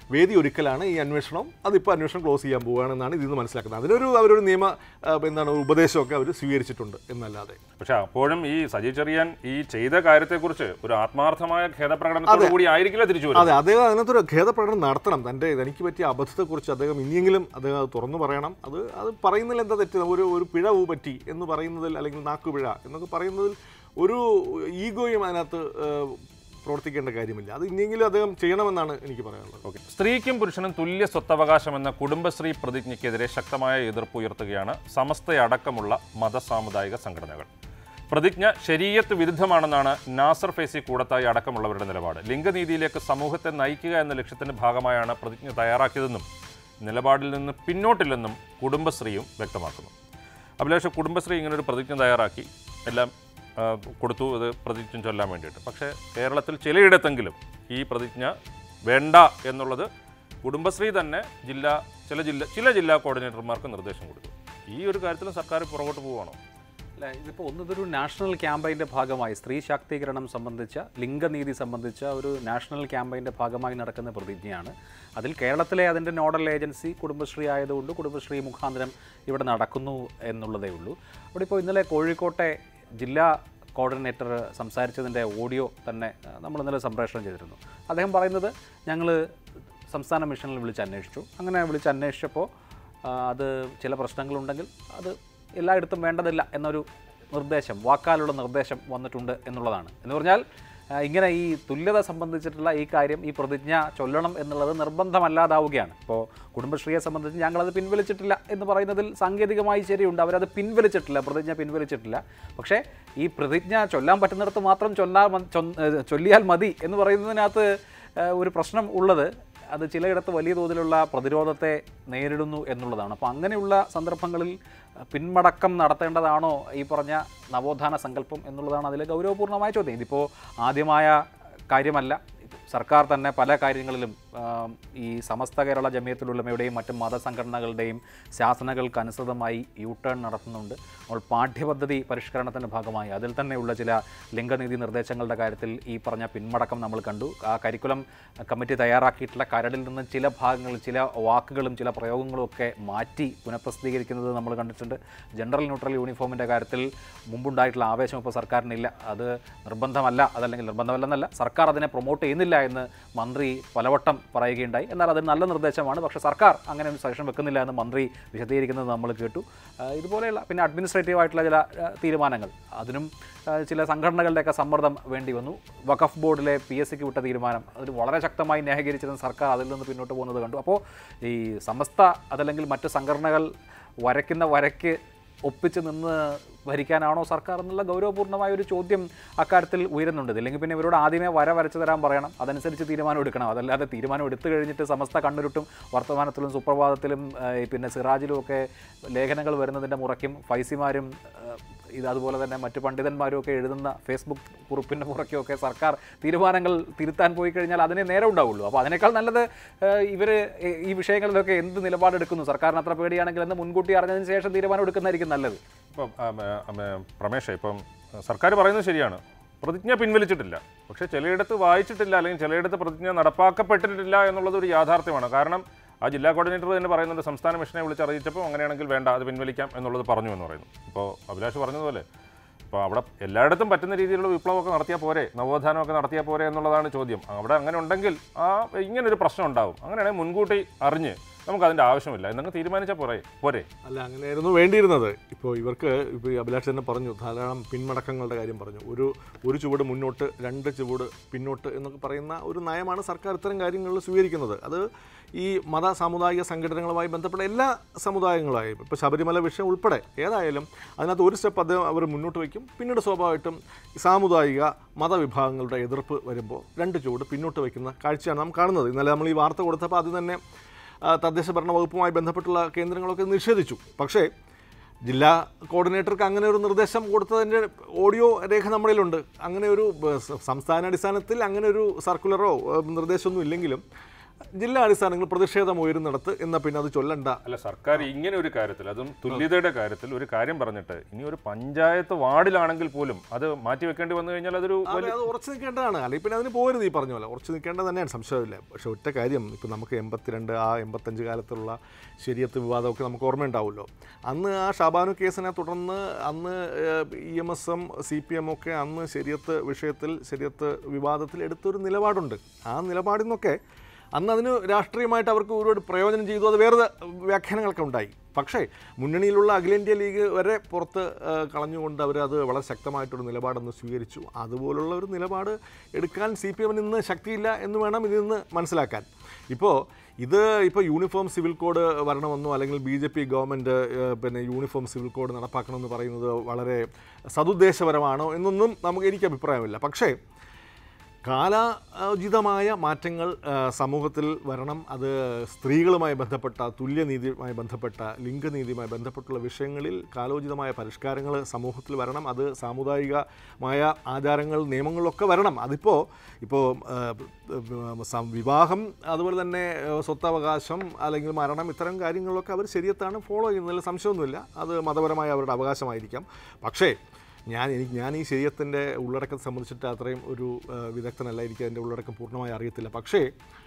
വേദി ഒരുക്കലാണ് ഈ അന്വേഷണം അതിപ്പോൾ അന്വേഷണം ക്ലോസ് ചെയ്യാൻ പോവുകയാണെന്നാണ് ഇതിൽ നിന്ന് മനസ്സിലാക്കുന്നത് അതിനൊരു അവരൊരു നിയമ ആ, എന്താണ് ഉപദേശമൊക്കെ അവർ സ്വീകരിച്ചിട്ടുണ്ട് എന്നല്ലാതെ പക്ഷെ അപ്പോഴും ഈ സജി ചെറിയാൻ ഈ ചെയ്ത കാര്യത്തെക്കുറിച്ച് ഒരു ആത്മാർത്ഥമായ ഖേദപ്രകടനത്തോടു കൂടി ആയിരിക്കില്ല തിരിച്ചു വരുന്നത് അതെ അദ്ദേഹം അതിനകത്ത് ഒരു ഖേദപ്രകടനം നടത്തണം തൻ്റെ തനിക്ക് പറ്റിയ അബദ്ധത്തെക്കുറിച്ച് അദ്ദേഹം ഇനിയെങ്കിലും അദ്ദേഹം അത് തുറന്നു പറയണം അത് അത് പറയുന്നതിൽ എന്താ തെറ്റ് ഒരു ഒരു പിഴവ് പറ്റി എന്ന് പറയുന്നതിൽ അല്ലെങ്കിൽ നാക്കുപിഴ എന്നൊക്കെ പറയുന്നതിൽ ഒരു ഈഗോയും അതിനകത്ത് ഏഹ്, പ്രവർത്തിക്കേണ്ട കാര്യമില്ല അത് ഇനിയെങ്കിലും അദ്ദേഹം ചെയ്യണമെന്നാണ് എനിക്ക് പറയാനുള്ളത് ഓക്കെ സ്ത്രീക്കും പുരുഷനും തുല്യ സ്വത്തവകാശം എന്ന കുടുംബശ്രീ പ്രതിജ്ഞയ്ക്കെതിരെ ശക്തമായ എതിർപ്പ് ഉയർത്തുകയാണ് സമസ്തയടക്കമുള്ള മതസാമുദായിക സംഘടനകൾ പ്രതിജ്ഞ ശരീയത്ത് വിരുദ്ധമാണെന്നാണ് നാസർ ഫേസി കൂടത്തായി അടക്കമുള്ളവരുടെ നിലപാട് ലിംഗനീതിയിലേക്ക് സമൂഹത്തെ നയിക്കുക എന്ന ലക്ഷ്യത്തിന്റെ ഭാഗമായാണ് പ്രതിജ്ഞ തയ്യാറാക്കിയതെന്നും നിലപാടിൽ നിന്ന് പിന്നോട്ടില്ലെന്നും കുടുംബശ്രീയും വ്യക്തമാക്കുന്നു അഭിലാഷ് കുടുംബശ്രീ ഇങ്ങനൊരു പ്രതിജ്ഞ തയ്യാറാക്കി എല്ലാം ആ, കൊടുത്തു ഇത് പ്രതിജ്ഞ ചൊല്ലാൻ വേണ്ടിയിട്ട് പക്ഷേ കേരളത്തിൽ ചിലയിടത്തെങ്കിലും ഈ പ്രതിജ്ഞ വേണ്ട എന്നുള്ളത് കുടുംബശ്രീ തന്നെ ജില്ലാ ചില ജില്ല ചില ജില്ലാ കോർഡിനേറ്റർമാർക്ക് നിർദ്ദേശം കൊടുത്തു ഈ ഒരു കാര്യത്തിലും സർക്കാർ പുറകോട്ട് പോവുകയാണോ അല്ല ഇതിപ്പോൾ ഒന്നിതൊരു നാഷണൽ ക്യാമ്പയിൻ്റെ ഭാഗമായി സ്ത്രീ ശാക്തീകരണം സംബന്ധിച്ച ലിംഗനീതി സംബന്ധിച്ച ഒരു നാഷണൽ ക്യാമ്പയിൻ്റെ ഭാഗമായി നടക്കുന്ന പ്രതിജ്ഞയാണ് അതിൽ കേരളത്തിലെ അതിൻ്റെ നോഡൽ ഏജൻസി കുടുംബശ്രീ ആയതുകൊണ്ട് കുടുംബശ്രീ മുഖാന്തരം ഇവിടെ നടക്കുന്നു എന്നുള്ളതേ ഉള്ളൂ അവിടെ ഇപ്പോൾ ഇന്നലെ കോഴിക്കോട്ടെ ജില്ലാ കോർഡിനേറ്റർ സംസാരിച്ചതിൻ്റെ ഓഡിയോ തന്നെ ആ, നമ്മൾ ഇന്നലെ സംപ്രേഷണം ചെയ്തിരുന്നു അദ്ദേഹം പറയുന്നത് ഞങ്ങൾ സംസ്ഥാന മിഷനിൽ വിളിച്ച് അന്വേഷിച്ചു അങ്ങനെ വിളിച്ച് അന്വേഷിച്ചപ്പോൾ ആ, അത് ചില പ്രശ്നങ്ങളുണ്ടെങ്കിൽ അത് എല്ലായിടത്തും വേണ്ടതില്ല എന്നൊരു നിർദ്ദേശം വാക്കാലുള്ള നിർദ്ദേശം വന്നിട്ടുണ്ട് എന്നുള്ളതാണ് എന്ന് പറഞ്ഞാൽ ആ, ഇങ്ങനെ ഈ തുല്യത സംബന്ധിച്ചിട്ടുള്ള ഈ കാര്യം ഈ പ്രതിജ്ഞ ചൊല്ലണം എന്നുള്ളത് നിർബന്ധമല്ലാതാവുകയാണ് ഇപ്പോൾ കുടുംബശ്രീയെ സംബന്ധിച്ച് ഞങ്ങളത് പിൻവലിച്ചിട്ടില്ല എന്ന് പറയുന്നതിൽ സാങ്കേതികമായി ശരിയുണ്ട് അവരത് പിൻവലിച്ചിട്ടില്ല പ്രതിജ്ഞ പിൻവലിച്ചിട്ടില്ല പക്ഷേ ഈ പ്രതിജ്ഞ ചൊല്ലാൻ പറ്റുന്നിടത്ത് മാത്രം ചൊല്ലാ മ- ചൊ- ഏഹ് ചൊല്ലിയാൽ മതി എന്ന് പറയുന്നതിനകത്ത് ഏഹ് ഒരു പ്രശ്നം ഉള്ളത് അത് ചിലയിടത്ത് വലിയ തോതിലുള്ള പ്രതിരോധത്തെ നേരിടുന്നു എന്നുള്ളതാണ് അപ്പോൾ അങ്ങനെയുള്ള സന്ദർഭങ്ങളിൽ അഹ്, പിന്മടക്കം നടത്തേണ്ടതാണോ ഈ പറഞ്ഞ നവോത്ഥാന സങ്കല്പം എന്നുള്ളതാണ് അതിലെ ഗൗരവപൂർണ്ണമായ ചോദ്യം ഇതിപ്പോൾ ആദ്യമായ കാര്യമല്ല സർക്കാർ തന്നെ പല കാര്യങ്ങളിലും ആം, ഈ സമസ്ത കേരള ജമിയത്തുലുള്ളമയുടെയും മറ്റ് മതസംഘടനകളുടെയും ശാസനകൾക്ക് അനുസൃതമായി യു ടേൺ നടത്തുന്നുണ്ട് അപ്പോൾ പാഠ്യപദ്ധതി പരിഷ്കരണത്തിൻ്റെ ഭാഗമായി അതിൽ തന്നെയുള്ള ചില ലിംഗനീതി നിർദ്ദേശങ്ങളുടെ കാര്യത്തിൽ ഈ പറഞ്ഞ പിന്മടക്കം നമ്മൾ കണ്ടു ആ കരിക്കുലം കമ്മിറ്റി തയ്യാറാക്കിയിട്ടുള്ള കരടിൽ നിന്ന് ചില ഭാഗങ്ങൾ ചില വാക്കുകളും ചില പ്രയോഗങ്ങളും ഒക്കെ മാറ്റി പുനഃപ്രസിദ്ധീകരിക്കുന്നത് നമ്മൾ കണ്ടിട്ടുണ്ട് ജനറൽ ന്യൂട്രൽ യൂണിഫോമിൻ്റെ കാര്യത്തിൽ മുമ്പുണ്ടായിട്ടുള്ള ആവേശം ഇപ്പോൾ സർക്കാരിനില്ല അത് നിർബന്ധമല്ല അതല്ലെങ്കിൽ നിർബന്ധമല്ലെന്നല്ല സർക്കാർ അതിനെ പ്രൊമോട്ട് ചെയ്യുന്നില്ല എന്ന് മന്ത്രി പലവട്ടം പറയുകയുണ്ടായി എന്നാൽ അത് നല്ല നിർദ്ദേശമാണ് പക്ഷേ സർക്കാർ അങ്ങനെ ഒരു സജഷൻ വെക്കുന്നില്ല എന്ന് മന്ത്രി വിശദീകരിക്കുന്നത് നമ്മൾ കേട്ടു ആ, ഇതുപോലെയുള്ള പിന്നെ അഡ്മിനിസ്ട്രേറ്റീവ് ആയിട്ടുള്ള ചില ആ, തീരുമാനങ്ങൾ അതിനും ആ, ചില സംഘടനകളുടെയൊക്കെ സമ്മർദ്ദം വേണ്ടി വന്നു വഖഫ് ബോർഡിലെ പി എസ് സിക്ക് വിട്ട തീരുമാനം അതിന് വളരെ ശക്തമായി ന്യായീകരിച്ചിരുന്ന സർക്കാർ അതിൽ നിന്ന് പിന്നോട്ട് പോകുന്നത് കണ്ടു അപ്പോൾ ഈ സമസ്ത അതല്ലെങ്കിൽ മറ്റ് സംഘടനകൾ വരയ്ക്കുന്ന വരയ്ക്ക് ഒപ്പിച്ച് നിന്ന് ഭരിക്കാനാണോ സർക്കാർ എന്നുള്ള ഗൗരവപൂർണ്ണമായ ഒരു ചോദ്യം അക്കാര്യത്തിൽ ഉയരുന്നുണ്ട് ഇല്ലെങ്കിൽ പിന്നെ ഇവരോട് ആദ്യമേ വര വരച്ചു തരാൻ പറയണം അതനുസരിച്ച് തീരുമാനം എടുക്കണം അതല്ലാതെ തീരുമാനം എടുത്തു കഴിഞ്ഞിട്ട് സമസ്ത കണ്ണുരുട്ടും വർത്തമാനത്തിലും സുപ്രഭാതത്തിലും ആ, ഈ പിന്നെ സിറാജിലും ഒക്കെ ലേഖനങ്ങൾ വരുന്നതിൻ്റെ മുറയ്ക്കും ഫൈസിമാരും ആ, ഇത് അതുപോലെ തന്നെ മറ്റ് പണ്ഡിതന്മാരും ഒക്കെ എഴുതുന്ന ഫേസ്ബുക്ക് കുറിപ്പിൻ്റെ മുറയ്ക്കുമൊക്കെ സർക്കാർ തീരുമാനങ്ങൾ തിരുത്താൻ പോയി കഴിഞ്ഞാൽ അതിനെ നേരെ ഉണ്ടാവുള്ളൂ അപ്പോൾ അതിനേക്കാൾ നല്ലത് ഇവർ ഈ വിഷയങ്ങളിലൊക്കെ എന്ത് നിലപാടെടുക്കുന്നു സർക്കാരിന് അത്ര പേടിയാണെങ്കിൽ എന്ന് മുൻകൂട്ടി അറിഞ്ഞതിന് ശേഷം തീരുമാനം എടുക്കുന്നതായിരിക്കും നല്ലത് ഇപ്പം ആ, ആ, ആ, പ്രമേഷ് ഇപ്പം സർക്കാർ പറയുന്നത് ശരിയാണ് പ്രതിജ്ഞ പിൻവലിച്ചിട്ടില്ല പക്ഷേ ചിലയിടത്ത് വായിച്ചിട്ടില്ല അല്ലെങ്കിൽ ചിലയിടത്ത് പ്രതിജ്ഞ നടപ്പാക്കപ്പെട്ടിട്ടില്ല എന്നുള്ളത് ഒരു യാഥാർത്ഥ്യമാണ് കാരണം ആ ജില്ലാ കോർഡിനേറ്റർ തന്നെ പറയുന്നുണ്ട് സംസ്ഥാന മിഷനെ വിളിച്ച് അറിയിച്ചപ്പോൾ അങ്ങനെയാണെങ്കിൽ വേണ്ട അത് പിൻവലിക്കാം എന്നുള്ളത് പറഞ്ഞു എന്ന് പറയുന്നു ഇപ്പോൾ അഭിലാഷ് പറഞ്ഞതുപോലെ ഇപ്പോൾ അവിടെ എല്ലായിടത്തും പറ്റുന്ന രീതിയിലുള്ള വിപ്ലവമൊക്കെ നടത്തിയാൽ പോരെ നവോത്ഥാനമൊക്കെ നടത്തിയാൽ പോരെ എന്നുള്ളതാണ് ചോദ്യം അവിടെ അങ്ങനെ ഉണ്ടെങ്കിൽ ആ ഇങ്ങനൊരു പ്രശ്നം ഉണ്ടാവും അങ്ങനെയാണെങ്കിൽ മുൻകൂട്ടി അറിഞ്ഞ് നമുക്ക് അതിൻ്റെ ആവശ്യമില്ല എന്നങ്ങ് തീരുമാനിച്ചാൽ പോരെ പോരെ അല്ല അങ്ങനെയായിരുന്നു വേണ്ടിയിരുന്നത് ഇപ്പോൾ ഇവർക്ക് ഇപ്പോൾ ഈ അഭിലാഷ് തന്നെ പറഞ്ഞു ധാരാളം പിന്മടക്കങ്ങളുടെ കാര്യം പറഞ്ഞു ഒരു ഒരു ചുവട് മുന്നോട്ട് രണ്ട് ചുവട് പിന്നോട്ട് എന്നൊക്കെ പറയുന്ന ഒരു നയമാണ് സർക്കാർ ഇത്തരം കാര്യങ്ങളിൽ സ്വീകരിക്കുന്നത് അത് ഈ മത സാമുദായിക സംഘടനകളുമായി ബന്ധപ്പെട്ട എല്ലാ സമുദായങ്ങളായും ഇപ്പോൾ ശബരിമല വിഷയം ഉൾപ്പെടെ ഏതായാലും അതിനകത്ത് ഒരു സ്റ്റെപ്പ് അത് അവർ മുന്നോട്ട് വയ്ക്കും പിന്നീട് സ്വാഭാവികമായിട്ടും സാമുദായിക മതവിഭാഗങ്ങളുടെ എതിർപ്പ് വരുമ്പോൾ രണ്ട് ചുവട് പിന്നോട്ട് വയ്ക്കുന്ന കാഴ്ചയാണ് നാം കാണുന്നത് ഇന്നലെ നമ്മൾ ഈ വാർത്ത കൊടുത്തപ്പോൾ അത് തന്നെ ആ, തദ്ദേശ ഭരണ വകുപ്പുമായി ബന്ധപ്പെട്ടുള്ള കേന്ദ്രങ്ങളൊക്കെ നിഷേധിച്ചു പക്ഷേ ജില്ലാ കോർഡിനേറ്റർക്ക് അങ്ങനെ ഒരു നിർദ്ദേശം കൊടുത്തതിൻ്റെ ഓഡിയോ രേഖ നമ്മളിലുണ്ട് അങ്ങനെ ഒരു ബ, സ- സംസ്ഥാന അടിസ്ഥാനത്തിൽ അങ്ങനെ ഒരു സർക്കുലറോ ഏ, നിർദ്ദേശമൊന്നും ഇല്ലെങ്കിലും ജില്ലാ അടിസ്ഥാനങ്ങളിൽ പ്രതിഷേധം ഉയരുന്നിടത്ത് എന്നാൽ പിന്നെ അത് ചൊല്ലണ്ട അല്ല സർക്കാർ ഇങ്ങനെ ഒരു കാര്യത്തിൽ അതും തുല്യതയുടെ കാര്യത്തിൽ ഒരു കാര്യം പറഞ്ഞിട്ട് ഇനി ഒരു പഞ്ചായത്ത് വാർഡിലാണെങ്കിൽ പോലും അത് മാറ്റി വെക്കേണ്ടി വന്നു കഴിഞ്ഞാൽ അതൊരു അതെ അത് ഉറച്ചു നിൽക്കേണ്ടതാണ് അല്ലെങ്കിൽ പിന്നെ അതിന് പോകരുത് ഈ പറഞ്ഞ പോലെ ഉറച്ചു നിൽക്കേണ്ടത് തന്നെയാണ് സംശയമില്ല പക്ഷെ ഒറ്റ കാര്യം ഇപ്പം നമുക്ക് എൺപത്തിരണ്ട് ആ എൺപത്തഞ്ച് കാലത്തുള്ള ശരിയത്ത് വിവാദമൊക്കെ നമുക്ക് ഓർമ്മയുണ്ടാവുമല്ലോ അന്ന് ആ ഷാബാനു കേസിനെ തുടർന്ന് അന്ന് E M S M C P M ഒക്കെ അന്ന് ശരിയത്ത് വിഷയത്തിൽ ശരിയത്ത് വിവാദത്തിൽ എടുത്തൊരു നിലപാടുണ്ട് ആ നിലപാടിൽ നിന്നൊക്കെ അന്ന് അതിന് രാഷ്ട്രീയമായിട്ട് അവർക്ക് ഒരുപാട് പ്രയോജനം ചെയ്തു അത് വേറെ വ്യാഖ്യാനങ്ങളൊക്കെ ഉണ്ടായി പക്ഷേ മുന്നണിയിലുള്ള അഖിലേന്ത്യാ ലീഗ് വരെ പുറത്ത് ആ, കളഞ്ഞുകൊണ്ട് അവർ അത് വളരെ ശക്തമായിട്ടൊരു നിലപാടൊന്ന് സ്വീകരിച്ചു അതുപോലുള്ള ഒരു നിലപാട് എടുക്കാൻ സി പി എമ്മിന് ഇന്ന് ശക്തിയില്ല എന്ന് വേണം ഇതിൽ നിന്ന് മനസ്സിലാക്കാൻ ഇപ്പോൾ ഇത് ഇപ്പോൾ യൂണിഫോം സിവിൽ കോഡ് വരണമെന്നോ അല്ലെങ്കിൽ ബി ജെ പി ഗവൺമെൻറ് പിന്നെ യൂണിഫോം സിവിൽ കോഡ് നടപ്പാക്കണമെന്ന് പറയുന്നത് വളരെ സതുദ്ദേശപരമാണോ എന്നൊന്നും നമുക്ക് എനിക്ക് അഭിപ്രായമില്ല പക്ഷേ കാലോചിതമായ മാറ്റങ്ങൾ ആ, സമൂഹത്തിൽ വരണം അത് സ്ത്രീകളുമായി ബന്ധപ്പെട്ട തുല്യനീതിയുമായി ബന്ധപ്പെട്ട ലിംഗനീതിയുമായി ബന്ധപ്പെട്ടുള്ള വിഷയങ്ങളിൽ കാലോചിതമായ പരിഷ്കാരങ്ങൾ സമൂഹത്തിൽ വരണം അത് സാമുദായികമായ ആചാരങ്ങൾ നിയമങ്ങളൊക്കെ വരണം അതിപ്പോൾ ഇപ്പോൾ ആ, സം- വിവാഹം അതുപോലെ തന്നെ ആ, സ്വത്തവകാശം അല്ലെങ്കിൽ മരണം ഇത്തരം കാര്യങ്ങളൊക്കെ അവർ ശരിയത്താണ് ഫോളോ ചെയ്യുന്നതിൽ സംശയമൊന്നുമില്ല അത് മതപരമായ അവരുടെ അവകാശമായിരിക്കാം പക്ഷേ ഞാൻ എനിക്ക് ഞാൻ ഈ ശരീരത്തിൻ്റെ ഉള്ളടക്കത്തെ സംബന്ധിച്ചിട്ട് അത്രയും ഒരു ആ, വിദഗ്ധനല്ല എനിക്ക് അതിൻ്റെ ഉള്ളടക്കം പൂർണ്ണമായി അറിയത്തില്ല പക്ഷേ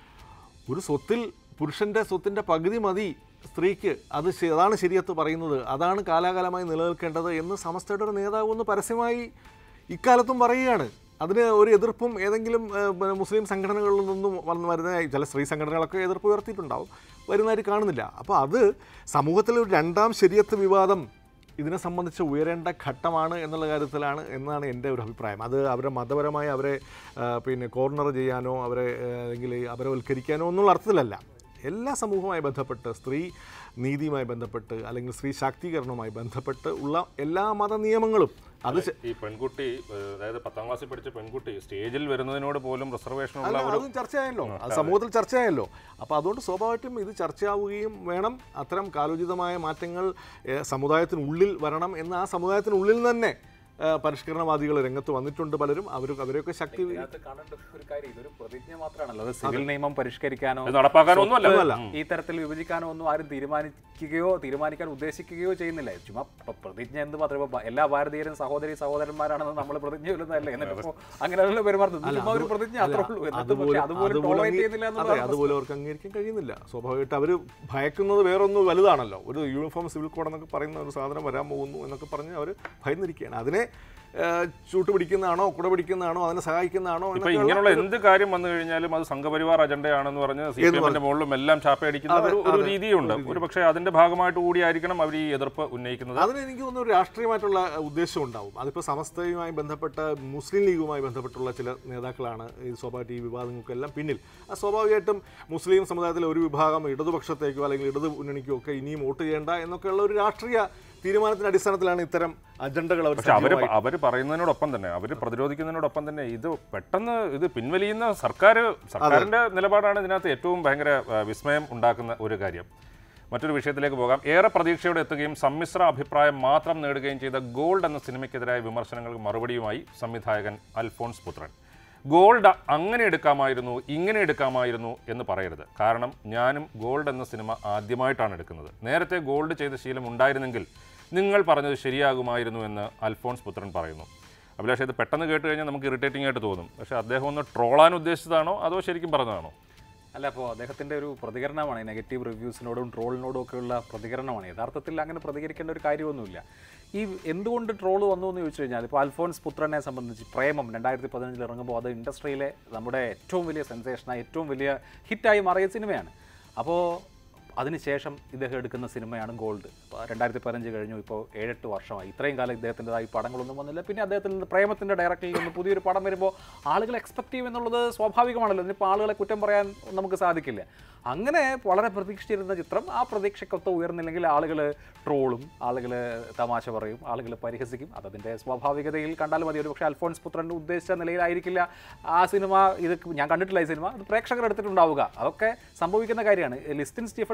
ഒരു സ്വത്തിൽ പുരുഷൻ്റെ സ്വത്തിൻ്റെ പകുതി മതി സ്ത്രീക്ക് അത് ശ- അതാണ് ശരിയത്ത് പറയുന്നത് അതാണ് കാലാകാലമായി നിലനിൽക്കേണ്ടത് എന്ന് സമസ്തയുടെ ഒരു നേതാവ് ഒന്ന് പരസ്യമായി ഇക്കാലത്തും പറയുകയാണ് അതിന് ഒരു എതിർപ്പും ഏതെങ്കിലും ആ, പിന്നെ മുസ്ലിം സംഘടനകളിൽ നിന്നും വന്ന് വരുന്നതായി ചില സ്ത്രീ സംഘടനകളൊക്കെ എതിർപ്പ് ഉയർത്തിയിട്ടുണ്ടാവും വരുന്നതായിട്ട് കാണുന്നില്ല അപ്പോൾ അത് സമൂഹത്തിൽ ഒരു രണ്ടാം ശരിയത്ത് വിവാദം ഇതിനെ സംബന്ധിച്ച് ഉയരേണ്ട ഘട്ടമാണ് എന്നുള്ള കാര്യത്തിലാണ് എന്നാണ് എൻ്റെ ഒരു അഭിപ്രായം അത് അവരെ മതപരമായി അവരെ ആ, പിന്നെ കോർണർ ചെയ്യാനോ അവരെ ആ, അല്ലെങ്കിൽ അപരവൽക്കരിക്കാനോ എന്നുള്ള അർത്ഥത്തിലല്ല എല്ലാ സമൂഹവുമായി ബന്ധപ്പെട്ട് സ്ത്രീ നീതിയുമായി ബന്ധപ്പെട്ട് അല്ലെങ്കിൽ സ്ത്രീ ശാക്തീകരണവുമായി ബന്ധപ്പെട്ട് ഉള്ള എല്ലാ മത നിയമങ്ങളും അത് ശ- ഈ പെൺകുട്ടി ഏഹ്, അതായത് പത്താം ക്ലാസ്സിൽ പഠിച്ച പെൺകുട്ടി സ്റ്റേജിൽ വരുന്നതിനോട് പോലും റിസർവേഷൻ ഉള്ള അല്ല ഒരു അതും ചർച്ചയായല്ലോ അത് സമൂഹത്തിൽ ചർച്ചയായല്ലോ അപ്പോൾ അതുകൊണ്ട് സ്വാഭാവികമായിട്ടും ഇത് ചർച്ചയാവുകയും വേണം അത്തരം കാലോചിതമായ മാറ്റങ്ങൾ ഏഹ്, സമുദായത്തിനുള്ളിൽ വരണം എന്ന് ആ സമുദായത്തിനുള്ളിൽ തന്നെ ഏഹ്, പരിഷ്കരണവാദികൾ രംഗത്ത് വന്നിട്ടുണ്ട് പലരും അവർ അവരെയൊക്കെ ശക്തി ഇതിനകത്ത് കാണേണ്ട ഒരു കാര്യം ഇതൊരു പ്രതിജ്ഞ മാത്രമാണല്ലോ അത് സിവിൽ നിയമം പരിഷ്കരിക്കാനോ ഇത് നടപ്പാക്കാനൊന്നുമല്ല ഒന്നുമല്ല. ഈ തരത്തിൽ വിഭജിക്കാനോ ഒന്നും ആരും തീരുമാനിക്കുകയോ തീരുമാനിക്കാൻ ഉദ്ദേശിക്കുകയോ ചെയ്യുന്നില്ല ചുമ്മാ പ്ര- പ്രതിജ്ഞ എന്ത് മാത്രം ഇപ്പൊ ബ- എല്ലാ ഭാരതീയരും സഹോദരി സഹോദരന്മാരാണെന്ന് നമ്മൾ പ്രതിജ്ഞ ചൊല്ലുന്നതല്ലേ എന്നിട്ട് ഇപ്പോ അങ്ങനെയല്ലോ പെരുമാറുന്നത് ഇത് ചുമ്മാ ഒരു പ്രതിജ്ഞ അത്രേ ഉള്ളൂ എന്നിട്ട് പക്ഷേ അതുപോലെ അതുപോലെ അതുപോലെ ടോളറേറ്റ് അങ്ങ് ചെയ്യുന്നില്ല അതെ എന്നുള്ളതാണ് അതുപോലെ അവർക്ക് അംഗീകരിക്കാൻ കഴിയുന്നില്ല സ്വാഭാവികമായിട്ട് അവർ ഭയക്കുന്നത് വേറൊന്ന് വലുതാണല്ലോ ഒരു യൂണിഫോം സിവിൽ കോഡ് എന്നൊക്കെ പറയുന്ന ഒരു സാധനം വരാൻ പോകുന്നു എന്നൊക്കെ പറഞ്ഞ് അവർ ഭയന്നിരിക്കുകയാണ് അതിനെ ഏഹ്, ചൂട്ടുപിടിക്കുന്നതാണോ കുട പിടിക്കുന്നതാണോ അതിനെ സഹായിക്കുന്നതാണോ ഇപ്പൊ എന്നൊക്കെയുള്ള ഇങ്ങനെയുള്ള എന്ത് കാര്യം വന്നു കഴിഞ്ഞാലും അത് സംഘപരിവാർ അജണ്ടയാണെന്ന് പറഞ്ഞ് സി പി എമ്മിന്റെ മുകളിലും എല്ലാം ചാപ്പയടിക്കുന്ന ഒരു ഒരു രീതിയുണ്ട് ഒരു പക്ഷേ അതിന്റെ ഭാഗമായിട്ട് കൂടിയായിരിക്കണം അവർ ഈ എതിർപ്പ് ഉന്നയിക്കുന്നത് അതിന് എനിക്ക് തോന്നുന്നു ഒരു രാഷ്ട്രീയമായിട്ടുള്ള ഉദ്ദേശം ഉണ്ടാവും അതിപ്പോൾ സമസ്തയുമായി ബന്ധപ്പെട്ട മുസ്ലിം ലീഗുമായി ബന്ധപ്പെട്ടുള്ള ചില നേതാക്കളാണ് ഈ സ്വാഭാവിക ഈ വിവാദങ്ങൾക്കെല്ലാം പിന്നിൽ ആ സ്വാഭാവികമായിട്ടും മുസ്ലിം സമുദായത്തിലെ ഒരു വിഭാഗം ഇടതുപക്ഷത്തേക്കോ അല്ലെങ്കിൽ ഇടതു മുന്നണിക്കോ ഒക്കെ ഇനിയും വോട്ട് ചെയ്യേണ്ട എന്നൊക്കെയുള്ള ഒരു രാഷ്ട്രീയ തീരുമാനത്തിന്റെ അടിസ്ഥാനത്തിലാണ് ഇത്തരം അജണ്ടകൾ അവർ പക്ഷെ അവര് സജീവമായി- അവര് പറയുന്നതിനോടൊപ്പം തന്നെ അവര് പ്രതിരോധിക്കുന്നതിനോടൊപ്പം തന്നെ ഇത് പെട്ടെന്ന് ഇത് പിൻവലിയുന്ന സർക്കാർ സർക്കാരിന്റെ നിലപാടാണ് ഇതിനകത്ത് ഏറ്റവും ഭയങ്കര ആ, വിസ്മയം ഉണ്ടാക്കുന്ന ഒരു കാര്യം മറ്റൊരു വിഷയത്തിലേക്ക് പോകാം ഏറെ പ്രതീക്ഷയോടെ എത്തുകയും സമ്മിശ്ര അഭിപ്രായം മാത്രം നേടുകയും ചെയ്ത ഗോൾഡ് എന്ന സിനിമയ്ക്കെതിരായ വിമർശനങ്ങൾക്ക് മറുപടിയുമായി സംവിധായകൻ അൽഫോൺസ് പുത്രൻ ഗോൾഡ് അങ്ങനെ എടുക്കാമായിരുന്നു ഇങ്ങനെ എടുക്കാമായിരുന്നു എന്ന് പറയരുത് കാരണം ഞാനും ഗോൾഡ് എന്ന സിനിമ ആദ്യമായിട്ടാണ് എടുക്കുന്നത് നേരത്തെ ഗോൾഡ് ചെയ്ത ശീലം ഉണ്ടായിരുന്നെങ്കിൽ നിങ്ങൾ പറഞ്ഞത് ശരിയാകുമായിരുന്നു എന്ന് അൽഫോൺസ് പുത്രൻ പറയുന്നു അഭിലാഷ് ഇത് പെട്ടെന്ന് കേട്ട് കഴിഞ്ഞാൽ നമുക്ക് ഇറിറ്റേറ്റിംഗ് ആയിട്ട് തോന്നും പക്ഷേ അദ്ദേഹം ഒന്ന് ട്രോളാൻ ഉദ്ദേശിച്ചതാണോ അതോ ശരിക്കും പറഞ്ഞതാണോ അല്ല അപ്പോൾ അദ്ദേഹത്തിൻ്റെ ഒരു പ്രതികരണമാണ് ഈ നെഗറ്റീവ് റിവ്യൂസിനോടും ട്രോളിനോടും ഒക്കെയുള്ള പ്രതികരണമാണ് യഥാർത്ഥത്തിൽ അങ്ങനെ പ്രതികരിക്കേണ്ട ഒരു കാര്യമൊന്നുമില്ല ഈ എന്തുകൊണ്ട് ട്രോൾ വന്നു എന്ന് ചോദിച്ചു കഴിഞ്ഞാൽ ഇപ്പോൾ അൽഫോൺസ് പുത്രനെ സംബന്ധിച്ച് പ്രേമം രണ്ടായിരത്തി പതിനഞ്ചിൽ ഇറങ്ങുമ്പോൾ അത് ഇൻഡസ്ട്രിയിലെ നമ്മുടെ ഏറ്റവും വലിയ സെൻസേഷനായി ഏറ്റവും വലിയ ഹിറ്റായി മാറിയ സിനിമയാണ് അപ്പോൾ അതിനുശേഷം ഇദ്ദേഹം എടുക്കുന്ന സിനിമയാണ് ഗോൾഡ് ഇപ്പോൾ രണ്ടായിരത്തി പതിനഞ്ച് കഴിഞ്ഞു ഇപ്പോൾ ഏഴെട്ട് വർഷമായി ഇത്രയും കാലം ഇദ്ദേഹത്തിൻ്റെതായി പടങ്ങളൊന്നും വന്നില്ല പിന്നെ അദ്ദേഹത്തിൽ നിന്ന് പ്രേമത്തിൻ്റെ ഡയറക്ടറിൽ നിന്ന് പുതിയൊരു പടം വരുമ്പോൾ ആളുകൾ എക്സ്പെക്ട് ചെയ്യും എന്നുള്ളത് സ്വാഭാവികമാണല്ലോ ഇതിനിപ്പോൾ ആളുകളെ കുറ്റം പറയാൻ നമുക്ക് സാധിക്കില്ല അങ്ങനെ വളരെ പ്രതീക്ഷിച്ചിരുന്ന ചിത്രം ആ പ്രതീക്ഷക്കൊത്ത് ഉയർന്നില്ലെങ്കിൽ ആളുകൾ ട്രോളും ആളുകൾ തമാശ പറയും ആളുകൾ പരിഹസിക്കും അതതിൻ്റെ സ്വാഭാവികതയിൽ കണ്ടാൽ മതി ഒരു പക്ഷേ അൽഫോൺസ് പുത്രൻ്റെ ഉദ്ദേശിച്ച നിലയിലായിരിക്കില്ല ആ സിനിമ ഇത് ഞാൻ കണ്ടിട്ടില്ല ഈ സിനിമ അത് പ്രേക്ഷകർ എടുത്തിട്ടുണ്ടാവുക അതൊക്കെ സംഭവിക്കുന്ന കാര്യമാണ് ലിസ്റ്റിൻ സ്റ്റീഫൻ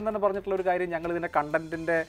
തന്നെ പറഞ്ഞിട്ടുള്ള ഒരു കാര്യം ഞങ്ങൾ ഇതിൻ്റെ കണ്ടന്റിൻ്റെ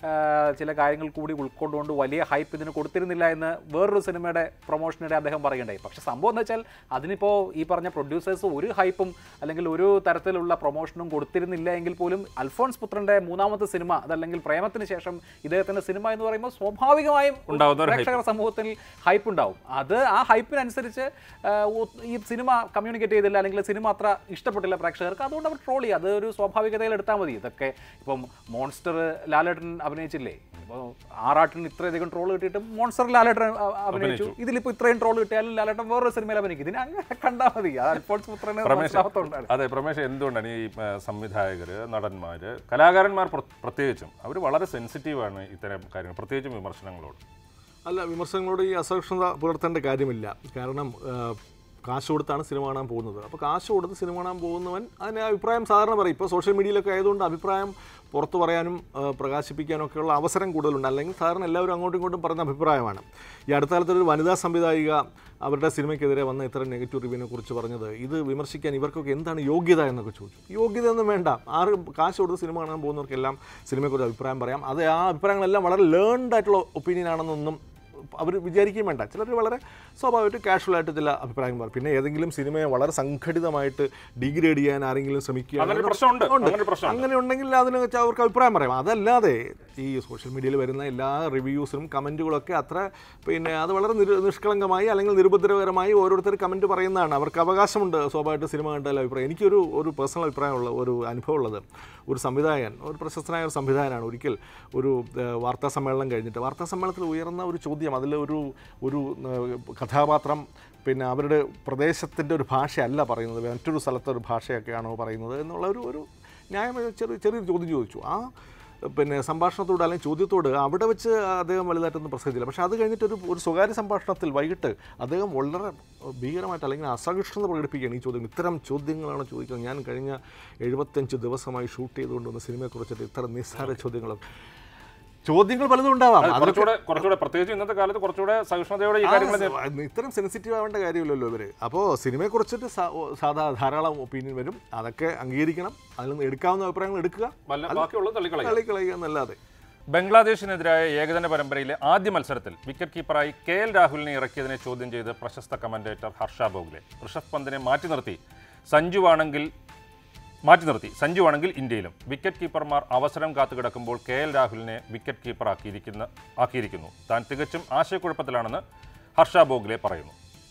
ചില കാര്യങ്ങൾ കൂടി ഉൾക്കൊണ്ടുകൊണ്ട് വലിയ ഹൈപ്പ് ഇതിന് കൊടുത്തിരുന്നില്ല എന്ന് വേറൊരു സിനിമയുടെ പ്രൊമോഷനിടെ അദ്ദേഹം പറയുകയുണ്ടായി പക്ഷെ സംഭവം എന്ന് വെച്ചാൽ അതിനിപ്പോൾ ഈ പറഞ്ഞ പ്രൊഡ്യൂസേഴ്സ് ഒരു ഹൈപ്പും അല്ലെങ്കിൽ ഒരു തരത്തിലുള്ള പ്രൊമോഷനും കൊടുത്തിരുന്നില്ല എങ്കിൽ പോലും അൽഫോൺസ് പുത്രൻ്റെ മൂന്നാമത്തെ സിനിമ അതല്ലെങ്കിൽ പ്രേമത്തിന് ശേഷം ഇദ്ദേഹത്തിൻ്റെ സിനിമ എന്ന് പറയുമ്പോൾ സ്വാഭാവികമായും ഉണ്ടാവുന്ന ഒരു hype. പ്രേക്ഷകർ സമൂഹത്തിൽ ഹൈപ്പ് ഉണ്ടാവും അത് ആ ഹൈപ്പിനനുസരിച്ച് ആ, ഒ- ഈ സിനിമ കമ്മ്യൂണിക്കേറ്റ് ചെയ്തില്ല അല്ലെങ്കിൽ സിനിമ അത്ര ഇഷ്ടപ്പെട്ടില്ല പ്രേക്ഷകർക്ക് അതുകൊണ്ട് അവർ ട്രോൾ ചെയ്യും അത് ഒരു സ്വാഭാവികതയിൽ എടുത്താൽ മതി ഇതൊക്കെ ഇപ്പം മോൺസ്റ്റർ ലാലേട്ടൻ അഭിനയിച്ചില്ലേ ഇപ്പോൾ ആറാട്ടിന് ഇത്രയധികം ട്രോൾ കിട്ടിയിട്ടും മോൺസ്റ്റർ ലാലേട്ടൻ അ- അഭിനയിച്ചു ഇതിലിപ്പോൾ ഇത്രയും ട്രോൾ കിട്ടിയാലും ലാലേട്ടൻ വേറൊരു സിനിമയിൽ അഭിനയിക്കും ഇതിന് അങ്ങനെ കണ്ടാൽ മതി അത് അൽഫോൺസ് പുത്രന് പ്രമേശ് മനസ്സിലാവത്തോണ്ടാണ് അതെ പ്രമേശ് എന്തുകൊണ്ടാണ് ഈ സംവിധായകർ നടന്മാർ കലാകാരന്മാർ പ്ര- പ്രത്യേകിച്ചും അവർ വളരെ സെൻസിറ്റീവാണ് ഇത്തരം കാര്യങ്ങൾ പ്രത്യേകിച്ചും വിമർശനങ്ങളോട് അല്ല വിമർശനങ്ങളോട് ഈ അസഹിഷ്ണുത പുലർത്തേണ്ട കാര്യമില്ല കാരണം ആ, കാശ് കൊടുത്താണ് സിനിമ കാണാൻ പോകുന്നത് അപ്പോൾ കാശ് കൊടുത്ത് സിനിമ കാണാൻ പോകുന്നവൻ അതിന് അഭിപ്രായം സാധാരണ പറയും ഇപ്പോൾ സോഷ്യൽ മീഡിയയിലൊക്കെ ആയതുകൊണ്ട് അഭിപ്രായം പുറത്തു പറയാനും ആ, പ്രകാശിപ്പിക്കാനും ഒക്കെയുള്ള അവസരം കൂടുതലുണ്ട് അല്ലെങ്കിൽ സാധാരണ എല്ലാവരും അങ്ങോട്ടും ഇങ്ങോട്ടും പറയുന്ന അഭിപ്രായമാണ് ഈ അടുത്ത കാലത്ത് ഒരു വനിതാ സംവിധായിക അവരുടെ സിനിമയ്ക്കെതിരെ വന്ന ഇത്തരം നെഗറ്റീവ് റിവ്യൂവിനെ കുറിച്ച് പറഞ്ഞത് ഇത് വിമർശിക്കാൻ ഇവർക്കൊക്കെ എന്താണ് യോഗ്യത എന്നൊക്കെ ചോദിച്ചു യോഗ്യത ഒന്നും വേണ്ട ആറ് കാശ് കൊടുത്ത് സിനിമ കാണാൻ പോകുന്നവർക്കെല്ലാം സിനിമയെക്കുറിച്ച് അഭിപ്രായം പറയാം അത് ആ അഭിപ്രായങ്ങളെല്ലാം വളരെ ലേൺഡ് ആയിട്ടുള്ള ഒപ്പീനിയൻ ആണെന്നൊന്നും അവർ വിചാരിക്കുകയും വേണ്ട ചിലർ വളരെ സ്വാഭാവികമായിട്ട് കാഷ്വലായിട്ട് ചില അഭിപ്രായം പറയും പിന്നെ ഏതെങ്കിലും സിനിമയെ വളരെ സംഘടിതമായിട്ട് ഡിഗ്രേഡ് ചെയ്യാൻ ആരെങ്കിലും ശ്രമിക്കുക അങ്ങനെ ഒരു പ്രശ്നമുണ്ട് അങ്ങനെ ഒരു പ്രശ്നമുണ്ട് അങ്ങനെ ഉണ്ടെങ്കിൽ അതിനെ വെച്ച് അവർക്ക് അഭിപ്രായം പറയാം അതല്ലാതെ ഈ സോഷ്യൽ മീഡിയയിൽ വരുന്ന എല്ലാ റിവ്യൂസിനും കമൻറ്റുകളൊക്കെ അത്ര പിന്നെ അത് വളരെ നിരു നിഷ്കളങ്കമായി അല്ലെങ്കിൽ നിരുപദ്രവകരമായി ഓരോരുത്തർ കമൻറ്റ് പറയുന്നതാണ് അവർക്ക് അവകാശമുണ്ട് സ്വാഭാവികമായിട്ട് സിനിമ കണ്ടാൽ അഭിപ്രായം എനിക്കൊരു ഒരു പേഴ്സണൽ അഭിപ്രായമുള്ള ഒരു അനുഭവം ഉള്ളത് ഒരു സംവിധായകൻ ഒരു പ്രശസ്തനായ ഒരു സംവിധായകനാണ് ഒരിക്കൽ ഒരു ഏഹ്, വാർത്താ സമ്മേളനം കഴിഞ്ഞിട്ട് വാർത്താ സമ്മേളനത്തിൽ ഉയർന്ന ഒരു ചോദ്യം അതിൽ ഒരു ഒരു ഏഹ്, കഥാപാത്രം പിന്നെ അവരുടെ പ്രദേശത്തിൻ്റെ ഒരു ഭാഷയല്ല പറയുന്നത് മറ്റൊരു സ്ഥലത്തെ ഒരു ഭാഷയൊക്കെയാണോ പറയുന്നത് എന്നുള്ള ഒരു ഒരു ന്യായമായ ചെറിയ ചെറിയൊരു ചോദ്യം ചോദിച്ചു ആ പിന്നെ സംഭാഷണത്തോട് അല്ലെങ്കിൽ ചോദ്യത്തോട് അവിടെ വെച്ച് അദ്ദേഹം വലുതായിട്ടൊന്നും പ്രസംഗിച്ചില്ല പക്ഷേ അത് കഴിഞ്ഞിട്ട് ഒരു ഒരു സ്വകാര്യ സംഭാഷണത്തിൽ വൈകിട്ട് അദ്ദേഹം വളരെ ഭീകരമായിട്ട് അല്ലെങ്കിൽ അസഹിഷ്ണുത പ്രകടിപ്പിക്കുകയാണ് ഈ ചോദ്യം ഇത്തരം ചോദ്യങ്ങളാണ് ചോദിക്കുന്നത് ഞാൻ കഴിഞ്ഞ എഴുപത്തഞ്ച് ദിവസമായി ഷൂട്ട് ചെയ്തുകൊണ്ട് വന്ന സിനിമയെക്കുറിച്ചിട്ട് ഇത്തരം നിസ്സാര ചോദ്യങ്ങളൊക്കെ ചോദ്യങ്ങൾ പലതും ഉണ്ടാവാം അത് അതിലൊക്കെ കുറച്ചുകൂടെ കുറച്ചുകൂടെ പ്രത്യേകിച്ച് ഇന്നത്തെ കാലത്ത് കുറച്ചുകൂടെ സഹിഷ്ണുതയോടെ ഈ ആ, കാര്യങ്ങൾ സ- അത് ഇത്രയും സെൻസിറ്റീവ് ആവേണ്ട കാര്യമില്ലല്ലോ ഇവർ അപ്പോൾ സിനിമയെ കുറിച്ചിട്ട് സാ- ഓ- സാധാ ധാരാളം ഒപ്പീനിയൻ വരും അതൊക്കെ അംഗീകരിക്കണം അതിൽ നിന്ന് എടുക്കാവുന്ന അഭിപ്രായങ്ങൾ എടുക്കുക വല്ല ബാക്കിയുള്ളത് തള്ളിക്കളയും തള്ളിക്കളയുക എന്നല്ലാതെ ബംഗ്ലാദേശിനെതിരായ ഏകദിന പരമ്പരയിലെ ആദ്യ മത്സരത്തിൽ വിക്കറ്റ് കീപ്പറായി കെ എൽ രാഹുലിനെ ഇറക്കിയതിനെ ചോദ്യം ചെയ്ത് പ്രശസ്ത കമന്റേറ്റർ ഹർഷ ബോഗ്ലെ ഋഷഭ് പന്തിനെ മാറ്റി നിർത്തി സഞ്ജുവാണെങ്കിൽ മാറ്റി നിർത്തി സഞ്ജുവാണെങ്കിൽ ഇന്ത്യയിലും വിക്കറ്റ് കീപ്പർമാർ അവസരം കാത്തുകിടക്കുമ്പോൾ കെ എൽ രാഹുലിനെ വിക്കറ്റ് കീപ്പർ ആക്കിയിരിക്കുന്ന ആക്കിയിരിക്കുന്നു താൻ തികച്ചും ആശയക്കുഴപ്പത്തിലാണെന്ന് ഹർഷ ബോഗ്ലെ പറയുന്നു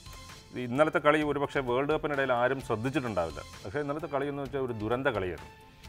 ഈ ഇന്നലത്തെ കളി ഒരുപക്ഷെ വേൾഡ് കപ്പിനിടയിൽ ആരും ശ്രദ്ധിച്ചിട്ടുണ്ടാവില്ല പക്ഷേ ഇന്നലത്തെ കളി എന്ന് വെച്ചാൽ ഒരു ദുരന്ത കളിയായിരുന്നു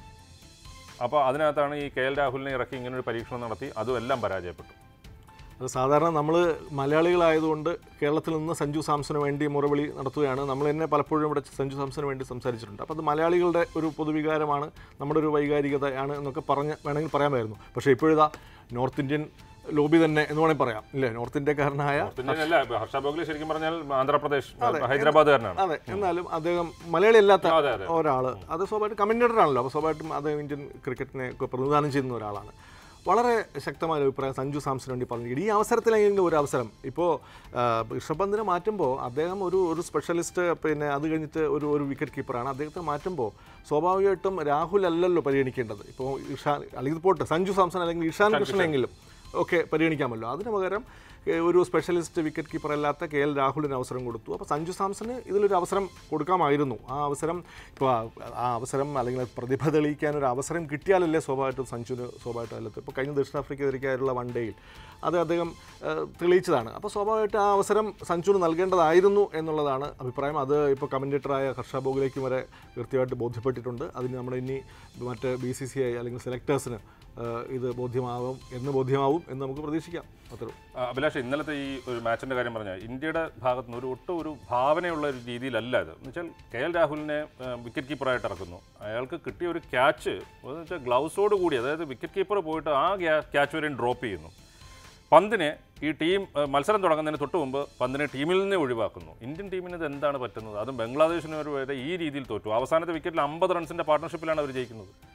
അപ്പോൾ അതിനകത്താണ് ഈ കെ എൽ രാഹുലിനെ ഇറക്കി ഇങ്ങനെ ഒരു പരീക്ഷണം നടത്തി അതും എല്ലാം പരാജയപ്പെട്ടു അത് സാധാരണ നമ്മൾ മലയാളികളായതുകൊണ്ട് കേരളത്തിൽ നിന്ന് സഞ്ജു സാംസന് വേണ്ടി മുറവിളി നടത്തുകയാണ് നമ്മൾ തന്നെ പലപ്പോഴും ഇവിടെ സഞ്ജു സാംസന് വേണ്ടി സംസാരിച്ചിട്ടുണ്ട് അപ്പോൾ അത് മലയാളികളുടെ ഒരു പൊതുവികാരമാണ് നമ്മുടെ ഒരു വൈകാരികതയാണ് എന്നൊക്കെ പറഞ്ഞ് വേണമെങ്കിൽ പറയാമായിരുന്നു പക്ഷേ ഇപ്പോഴിതാ നോർത്ത് ഇന്ത്യൻ ലോബി തന്നെ എന്ന് വേണമെങ്കിൽ പറയാം ഇല്ലേ നോർത്ത് ഇന്ത്യക്കാരനായ പിന്നെ അല്ല ഹർഷ ബോഗ്ലെ ശരിക്കും പറഞ്ഞാൽ ആന്ധ്രാപ്രദേശ് ഹൈദരാബാദുകാരനാണ് അതെ എന്നാലും അദ്ദേഹം മലയാളി അല്ലാത്ത അതെ അതെ ഒരാൾ അത് സ്വാഭാവികമായിട്ട് കമൻറ്റേറ്റർ ആണല്ലോ അപ്പോൾ സ്വാഭാവികമായിട്ടും അദ്ദേഹം ഇന്ത്യൻ ക്രിക്കറ്റിനെ ഒക്കെ പ്രതിനിധാനം ചെയ്യുന്ന ഒരാളാണ് വളരെ ശക്തമായ ഒരു അഭിപ്രായം സഞ്ജു സാംസന് വേണ്ടി പറഞ്ഞിരിക്കുന്നു ഈ അവസരത്തിലെങ്കിലും ഒരു അവസരം ഇപ്പോൾ ഋഷഭ് പന്തിനെ മാറ്റുമ്പോൾ അദ്ദേഹം ഒരു ഒരു സ്പെഷ്യലിസ്റ്റ് പിന്നെ അത് കഴിഞ്ഞിട്ട് ഒരു ഒരു വിക്കറ്റ് കീപ്പറാണ് അദ്ദേഹത്തെ മാറ്റുമ്പോൾ സ്വാഭാവികമായിട്ടും രാഹുൽ അല്ലല്ലോ പരിഗണിക്കേണ്ടത് ഇപ്പോൾ ഇഷാൻ അല്ലെങ്കിൽ പോട്ടെ സഞ്ജു സാംസൺ അല്ലെങ്കിൽ ഇഷാൻ കൃഷ്ണനെങ്കിലും ഒക്കെ പരിഗണിക്കാമല്ലോ അതിന് പകരം ഏഹ്, ഒരു സ്പെഷ്യലിസ്റ്റ് വിക്കറ്റ് കീപ്പർ അല്ലാത്ത കെ എൽ രാഹുലിന് അവസരം കൊടുത്തു അപ്പോൾ സഞ്ജു സാംസന് ഇതിലൊരു അവസരം കൊടുക്കാമായിരുന്നു ആ അവസരം ഇപ്പോൾ ആ- ആ അവസരം അല്ലെങ്കിൽ പ്രതിഭ തെളിയിക്കാൻ ഒരു അവസരം കിട്ടിയാലല്ലേ സ്വാഭാവികമായിട്ടും സഞ്ജുവിന് സ്വാഭാവികമായിട്ടും അല്ലത്ത് ഇപ്പോൾ കഴിഞ്ഞ ദക്ഷിണാഫ്രിക്കയ്ക്കെതിരെയായുള്ള വൺ ഡേയിൽ അത് അദ്ദേഹം ഏഹ്, തെളിയിച്ചതാണ് അപ്പോൾ സ്വാഭാവികമായിട്ട് ആ അവസരം സഞ്ജുവിന് നൽകേണ്ടതായിരുന്നു എന്നുള്ളതാണ് അഭിപ്രായം അത് ഇപ്പോൾ കമൻറ്റേറ്ററായ ഹർഷ ബോഗ്ലേക്കും വരെ കൃത്യമായിട്ട് ബോധ്യപ്പെട്ടിട്ടുണ്ട് അതിന് നമ്മുടെ ഇനി മറ്റ് ബി സി സി ഐ അല്ലെങ്കിൽ സെലക്ടേഴ്സിന് ഇത് ബോധ്യമാവും എന്ന് ബോധ്യമാവും എന്ന് നമുക്ക് പ്രതീക്ഷിക്കാം അത്രയും ആ, അഭിലാഷ് ഇന്നലത്തെ ഈ ഒരു മാച്ചിന്റെ കാര്യം പറഞ്ഞാൽ ഇന്ത്യയുടെ ഭാഗത്ത് നിന്ന് ഒരു ഒട്ടും ഒരു ഭാവനയുള്ള ഒരു രീതിയിലല്ല ഇത് എന്ന് വെച്ചാൽ കെ എൽ രാഹുലിനെ വിക്കറ്റ് കീപ്പറായിട്ട് ഇറക്കുന്നു അയാൾക്ക് കിട്ടിയ ഒരു ക്യാച്ച് എന്ന് വെച്ചാൽ ഗ്ലൗസോട് കൂടി അതായത് വിക്കറ്റ് കീപ്പർ പോയിട്ട് ആ ക്യാച്ച് വരെയും ഡ്രോപ്പ് ചെയ്യുന്നു പന്തിനെ ഈ ടീം ആ, മത്സരം തുടങ്ങുന്നതിന് തൊട്ട് മുമ്പ് പന്തിനെ ടീമിൽ നിന്ന് ഒഴിവാക്കുന്നു ഇന്ത്യൻ ടീമിന് ഇത് എന്താണ് പറ്റുന്നത് അതും ബംഗ്ലാദേശിന് ഒരു വരെ ഈ രീതിയിൽ തോറ്റു അവസാനത്തെ വിക്കറ്റിൽ അമ്പത് റൺസിന്റെ പാർട്ണർഷിപ്പിലാണ് അവർ ജയിക്കുന്നത് അല്ല, പന്ത്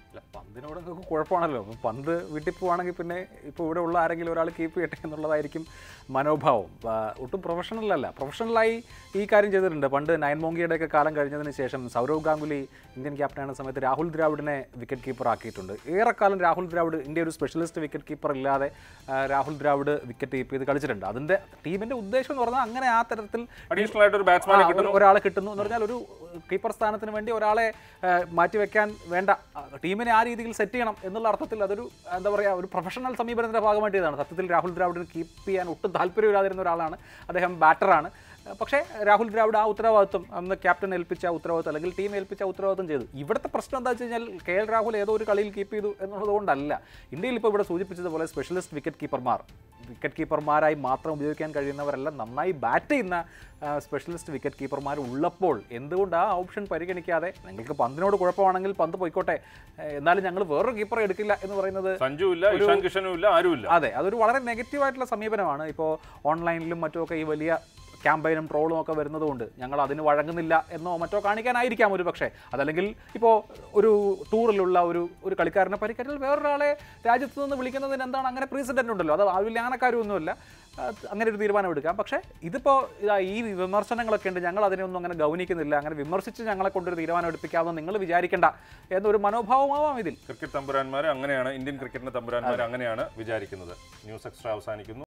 ഇതിനോട് നിങ്ങൾക്ക് കുഴപ്പമാണല്ലോ ഇപ്പം പന്ത് വീട്ടിൽ പോവാണെങ്കിൽ പിന്നെ ഇപ്പോൾ ഇവിടെ ഉള്ള ആരെങ്കിലും ഒരാൾ കീപ്പ് ചെയ്യട്ടെ എന്നുള്ളതായിരിക്കും മനോഭാവം ആ, ഒട്ടും പ്രൊഫഷണൽ അല്ല പ്രൊഫഷണലായി ഈ കാര്യം ചെയ്തിട്ടുണ്ട് പണ്ട് നയൻ മോങ്കിയുടെ ഒക്കെ കാലം കഴിഞ്ഞതിന് ശേഷം സൗരവ് ഗാംഗുലി ഇന്ത്യൻ ക്യാപ്റ്റനായ സമയത്ത് രാഹുൽ ദ്രാവിഡിനെ വിക്കറ്റ് കീപ്പർ ആക്കിയിട്ടുണ്ട് ഏറെക്കാലം രാഹുൽ ദ്രാവിഡ് ഇന്ത്യ ഒരു സ്പെഷ്യലിസ്റ്റ് വിക്കറ്റ് കീപ്പർ ഇല്ലാതെ ആ, രാഹുൽ ദ്രാവിഡ് വിക്കറ്റ് കീപ്പ് ചെയ്ത് കളിച്ചിട്ടുണ്ട് അതിൻ്റെ ടീമിൻ്റെ ഉദ്ദേശം എന്ന് പറഞ്ഞാൽ അങ്ങനെ ആ തരത്തിൽ അഡീഷണൽ ആയിട്ട് ഒരു ബാറ്റ്സ്മാനെ ആ, കിട്ടുന്നു ഒരു- ഒരാളെ കിട്ടുന്നു എന്ന് പറഞ്ഞാൽ ഒരു കീപ്പർ സ്ഥാനത്തിന് വേണ്ടി ഒരാളെ ആ, മാറ്റിവെക്കാൻ വേണ്ട ആ, ടീമിനെ ആ രീതിയിൽ സെറ്റ് ചെയ്യണം എന്നുള്ള അർത്ഥത്തിൽ അതൊരു എന്താ പറയുക ഒരു പ്രൊഫഷണൽ സമീപനത്തിൻ്റെ ഭാഗമായിട്ട് ഇതാണ് സത്യത്തിൽ രാഹുൽ ദ്രാവിഡിന് കീപ്പ് ചെയ്യാൻ ഒട്ടും താല്പര്യമില്ലാതിരുന്ന ഒരാളാണ് അദ്ദേഹം ബാറ്ററാണ് പക്ഷേ രാഹുൽ ദ്രാവിഡ് ആ ഉത്തരവാദിത്വം അന്ന് ക്യാപ്റ്റൻ ഏൽപ്പിച്ച ആ ഉത്തരവാദിത്വം അല്ലെങ്കിൽ ടീം ഏൽപ്പിച്ച ആ ഉത്തരവാദിത്വം ചെയ്തു ഇവിടുത്തെ പ്രശ്നം എന്താ വെച്ച് കഴിഞ്ഞാൽ കെ എൽ രാഹുൽ ഏതോ ഒരു കളിയിൽ കീപ്പ് ചെയ്തു എന്നുള്ളത് കൊണ്ടല്ല ഇന്ത്യയിൽ ഇപ്പോൾ ഇവിടെ സൂചിപ്പിച്ചതുപോലെ സ്പെഷ്യലിസ്റ്റ് വിക്കറ്റ് കീപ്പർമാർ വിക്കറ്റ് കീപ്പർമാരായി മാത്രം ഉപയോഗിക്കാൻ കഴിയുന്നവരെല്ലാം നന്നായി ബാറ്റ് ചെയ്യുന്ന സ്പെഷ്യലിസ്റ്റ് വിക്കറ്റ് കീപ്പർമാർ ഉള്ളപ്പോൾ എന്തുകൊണ്ട് ആ ഓപ്ഷൻ പരിഗണിക്കാതെ നിങ്ങൾക്ക് പന്തിനോട് കുഴപ്പമാണെങ്കിൽ പന്ത് പോയിക്കോട്ടെ ഏഹ് എന്നാലും ഞങ്ങൾ വേറൊരു കീപ്പറെ എടുക്കില്ല എന്ന് പറയുന്നത് സഞ്ജു ഇല്ല ഇഷാൻ കിഷനും ഇല്ല ആരുമില്ല അതെ അതൊരു വളരെ നെഗറ്റീവായിട്ടുള്ള സമീപനമാണ് ഇപ്പോൾ ഓൺലൈനിലും മറ്റുമൊക്കെ ഈ വലിയ ക്യാമ്പയിനും ട്രോളും ഒക്കെ വരുന്നതുകൊണ്ട് ഞങ്ങൾ അതിന് വഴങ്ങുന്നില്ല എന്നോ മറ്റോ കാണിക്കാനായിരിക്കാം ഒരു പക്ഷേ അതല്ലെങ്കിൽ ഇപ്പോൾ ഒരു ടൂറിലുള്ള ഒരു ഒരു കളിക്കാരനെ പരിക്കേറ്റാൽ വേറൊരാളെ രാജ്യത്ത് നിന്ന് വിളിക്കുന്നതിന് എന്താണ് അങ്ങനെ പ്രീസിഡൻ്റ് ഉണ്ടല്ലോ അത് ആവില്ലാനക്കാരൊന്നുമല്ല അങ്ങനെ ഒരു തീരുമാനം എടുക്കാം പക്ഷേ ഇതിപ്പോൾ ഇതാ ഈ വിമർശനങ്ങളൊക്കെ ഉണ്ട് ഞങ്ങൾ അതിനെയൊന്നും അങ്ങനെ ഗൗനിക്കുന്നില്ല അങ്ങനെ വിമർശിച്ച് ഞങ്ങളെ കൊണ്ടൊരു തീരുമാനം എടുപ്പിക്കാമെന്ന് നിങ്ങൾ വിചാരിക്കേണ്ട എന്നൊരു മനോഭാവമാവാം ഇതിൽ ക്രിക്കറ്റ് തമ്പുരാന്മാർ അങ്ങനെയാണ് ഇന്ത്യൻ ക്രിക്കറ്റിന്റെ തമ്പുരാന്മാർ അങ്ങനെയാണ് വിചാരിക്കുന്നത് ന്യൂസ് എക്സ്ട്രാ അവസാനിക്കുന്നു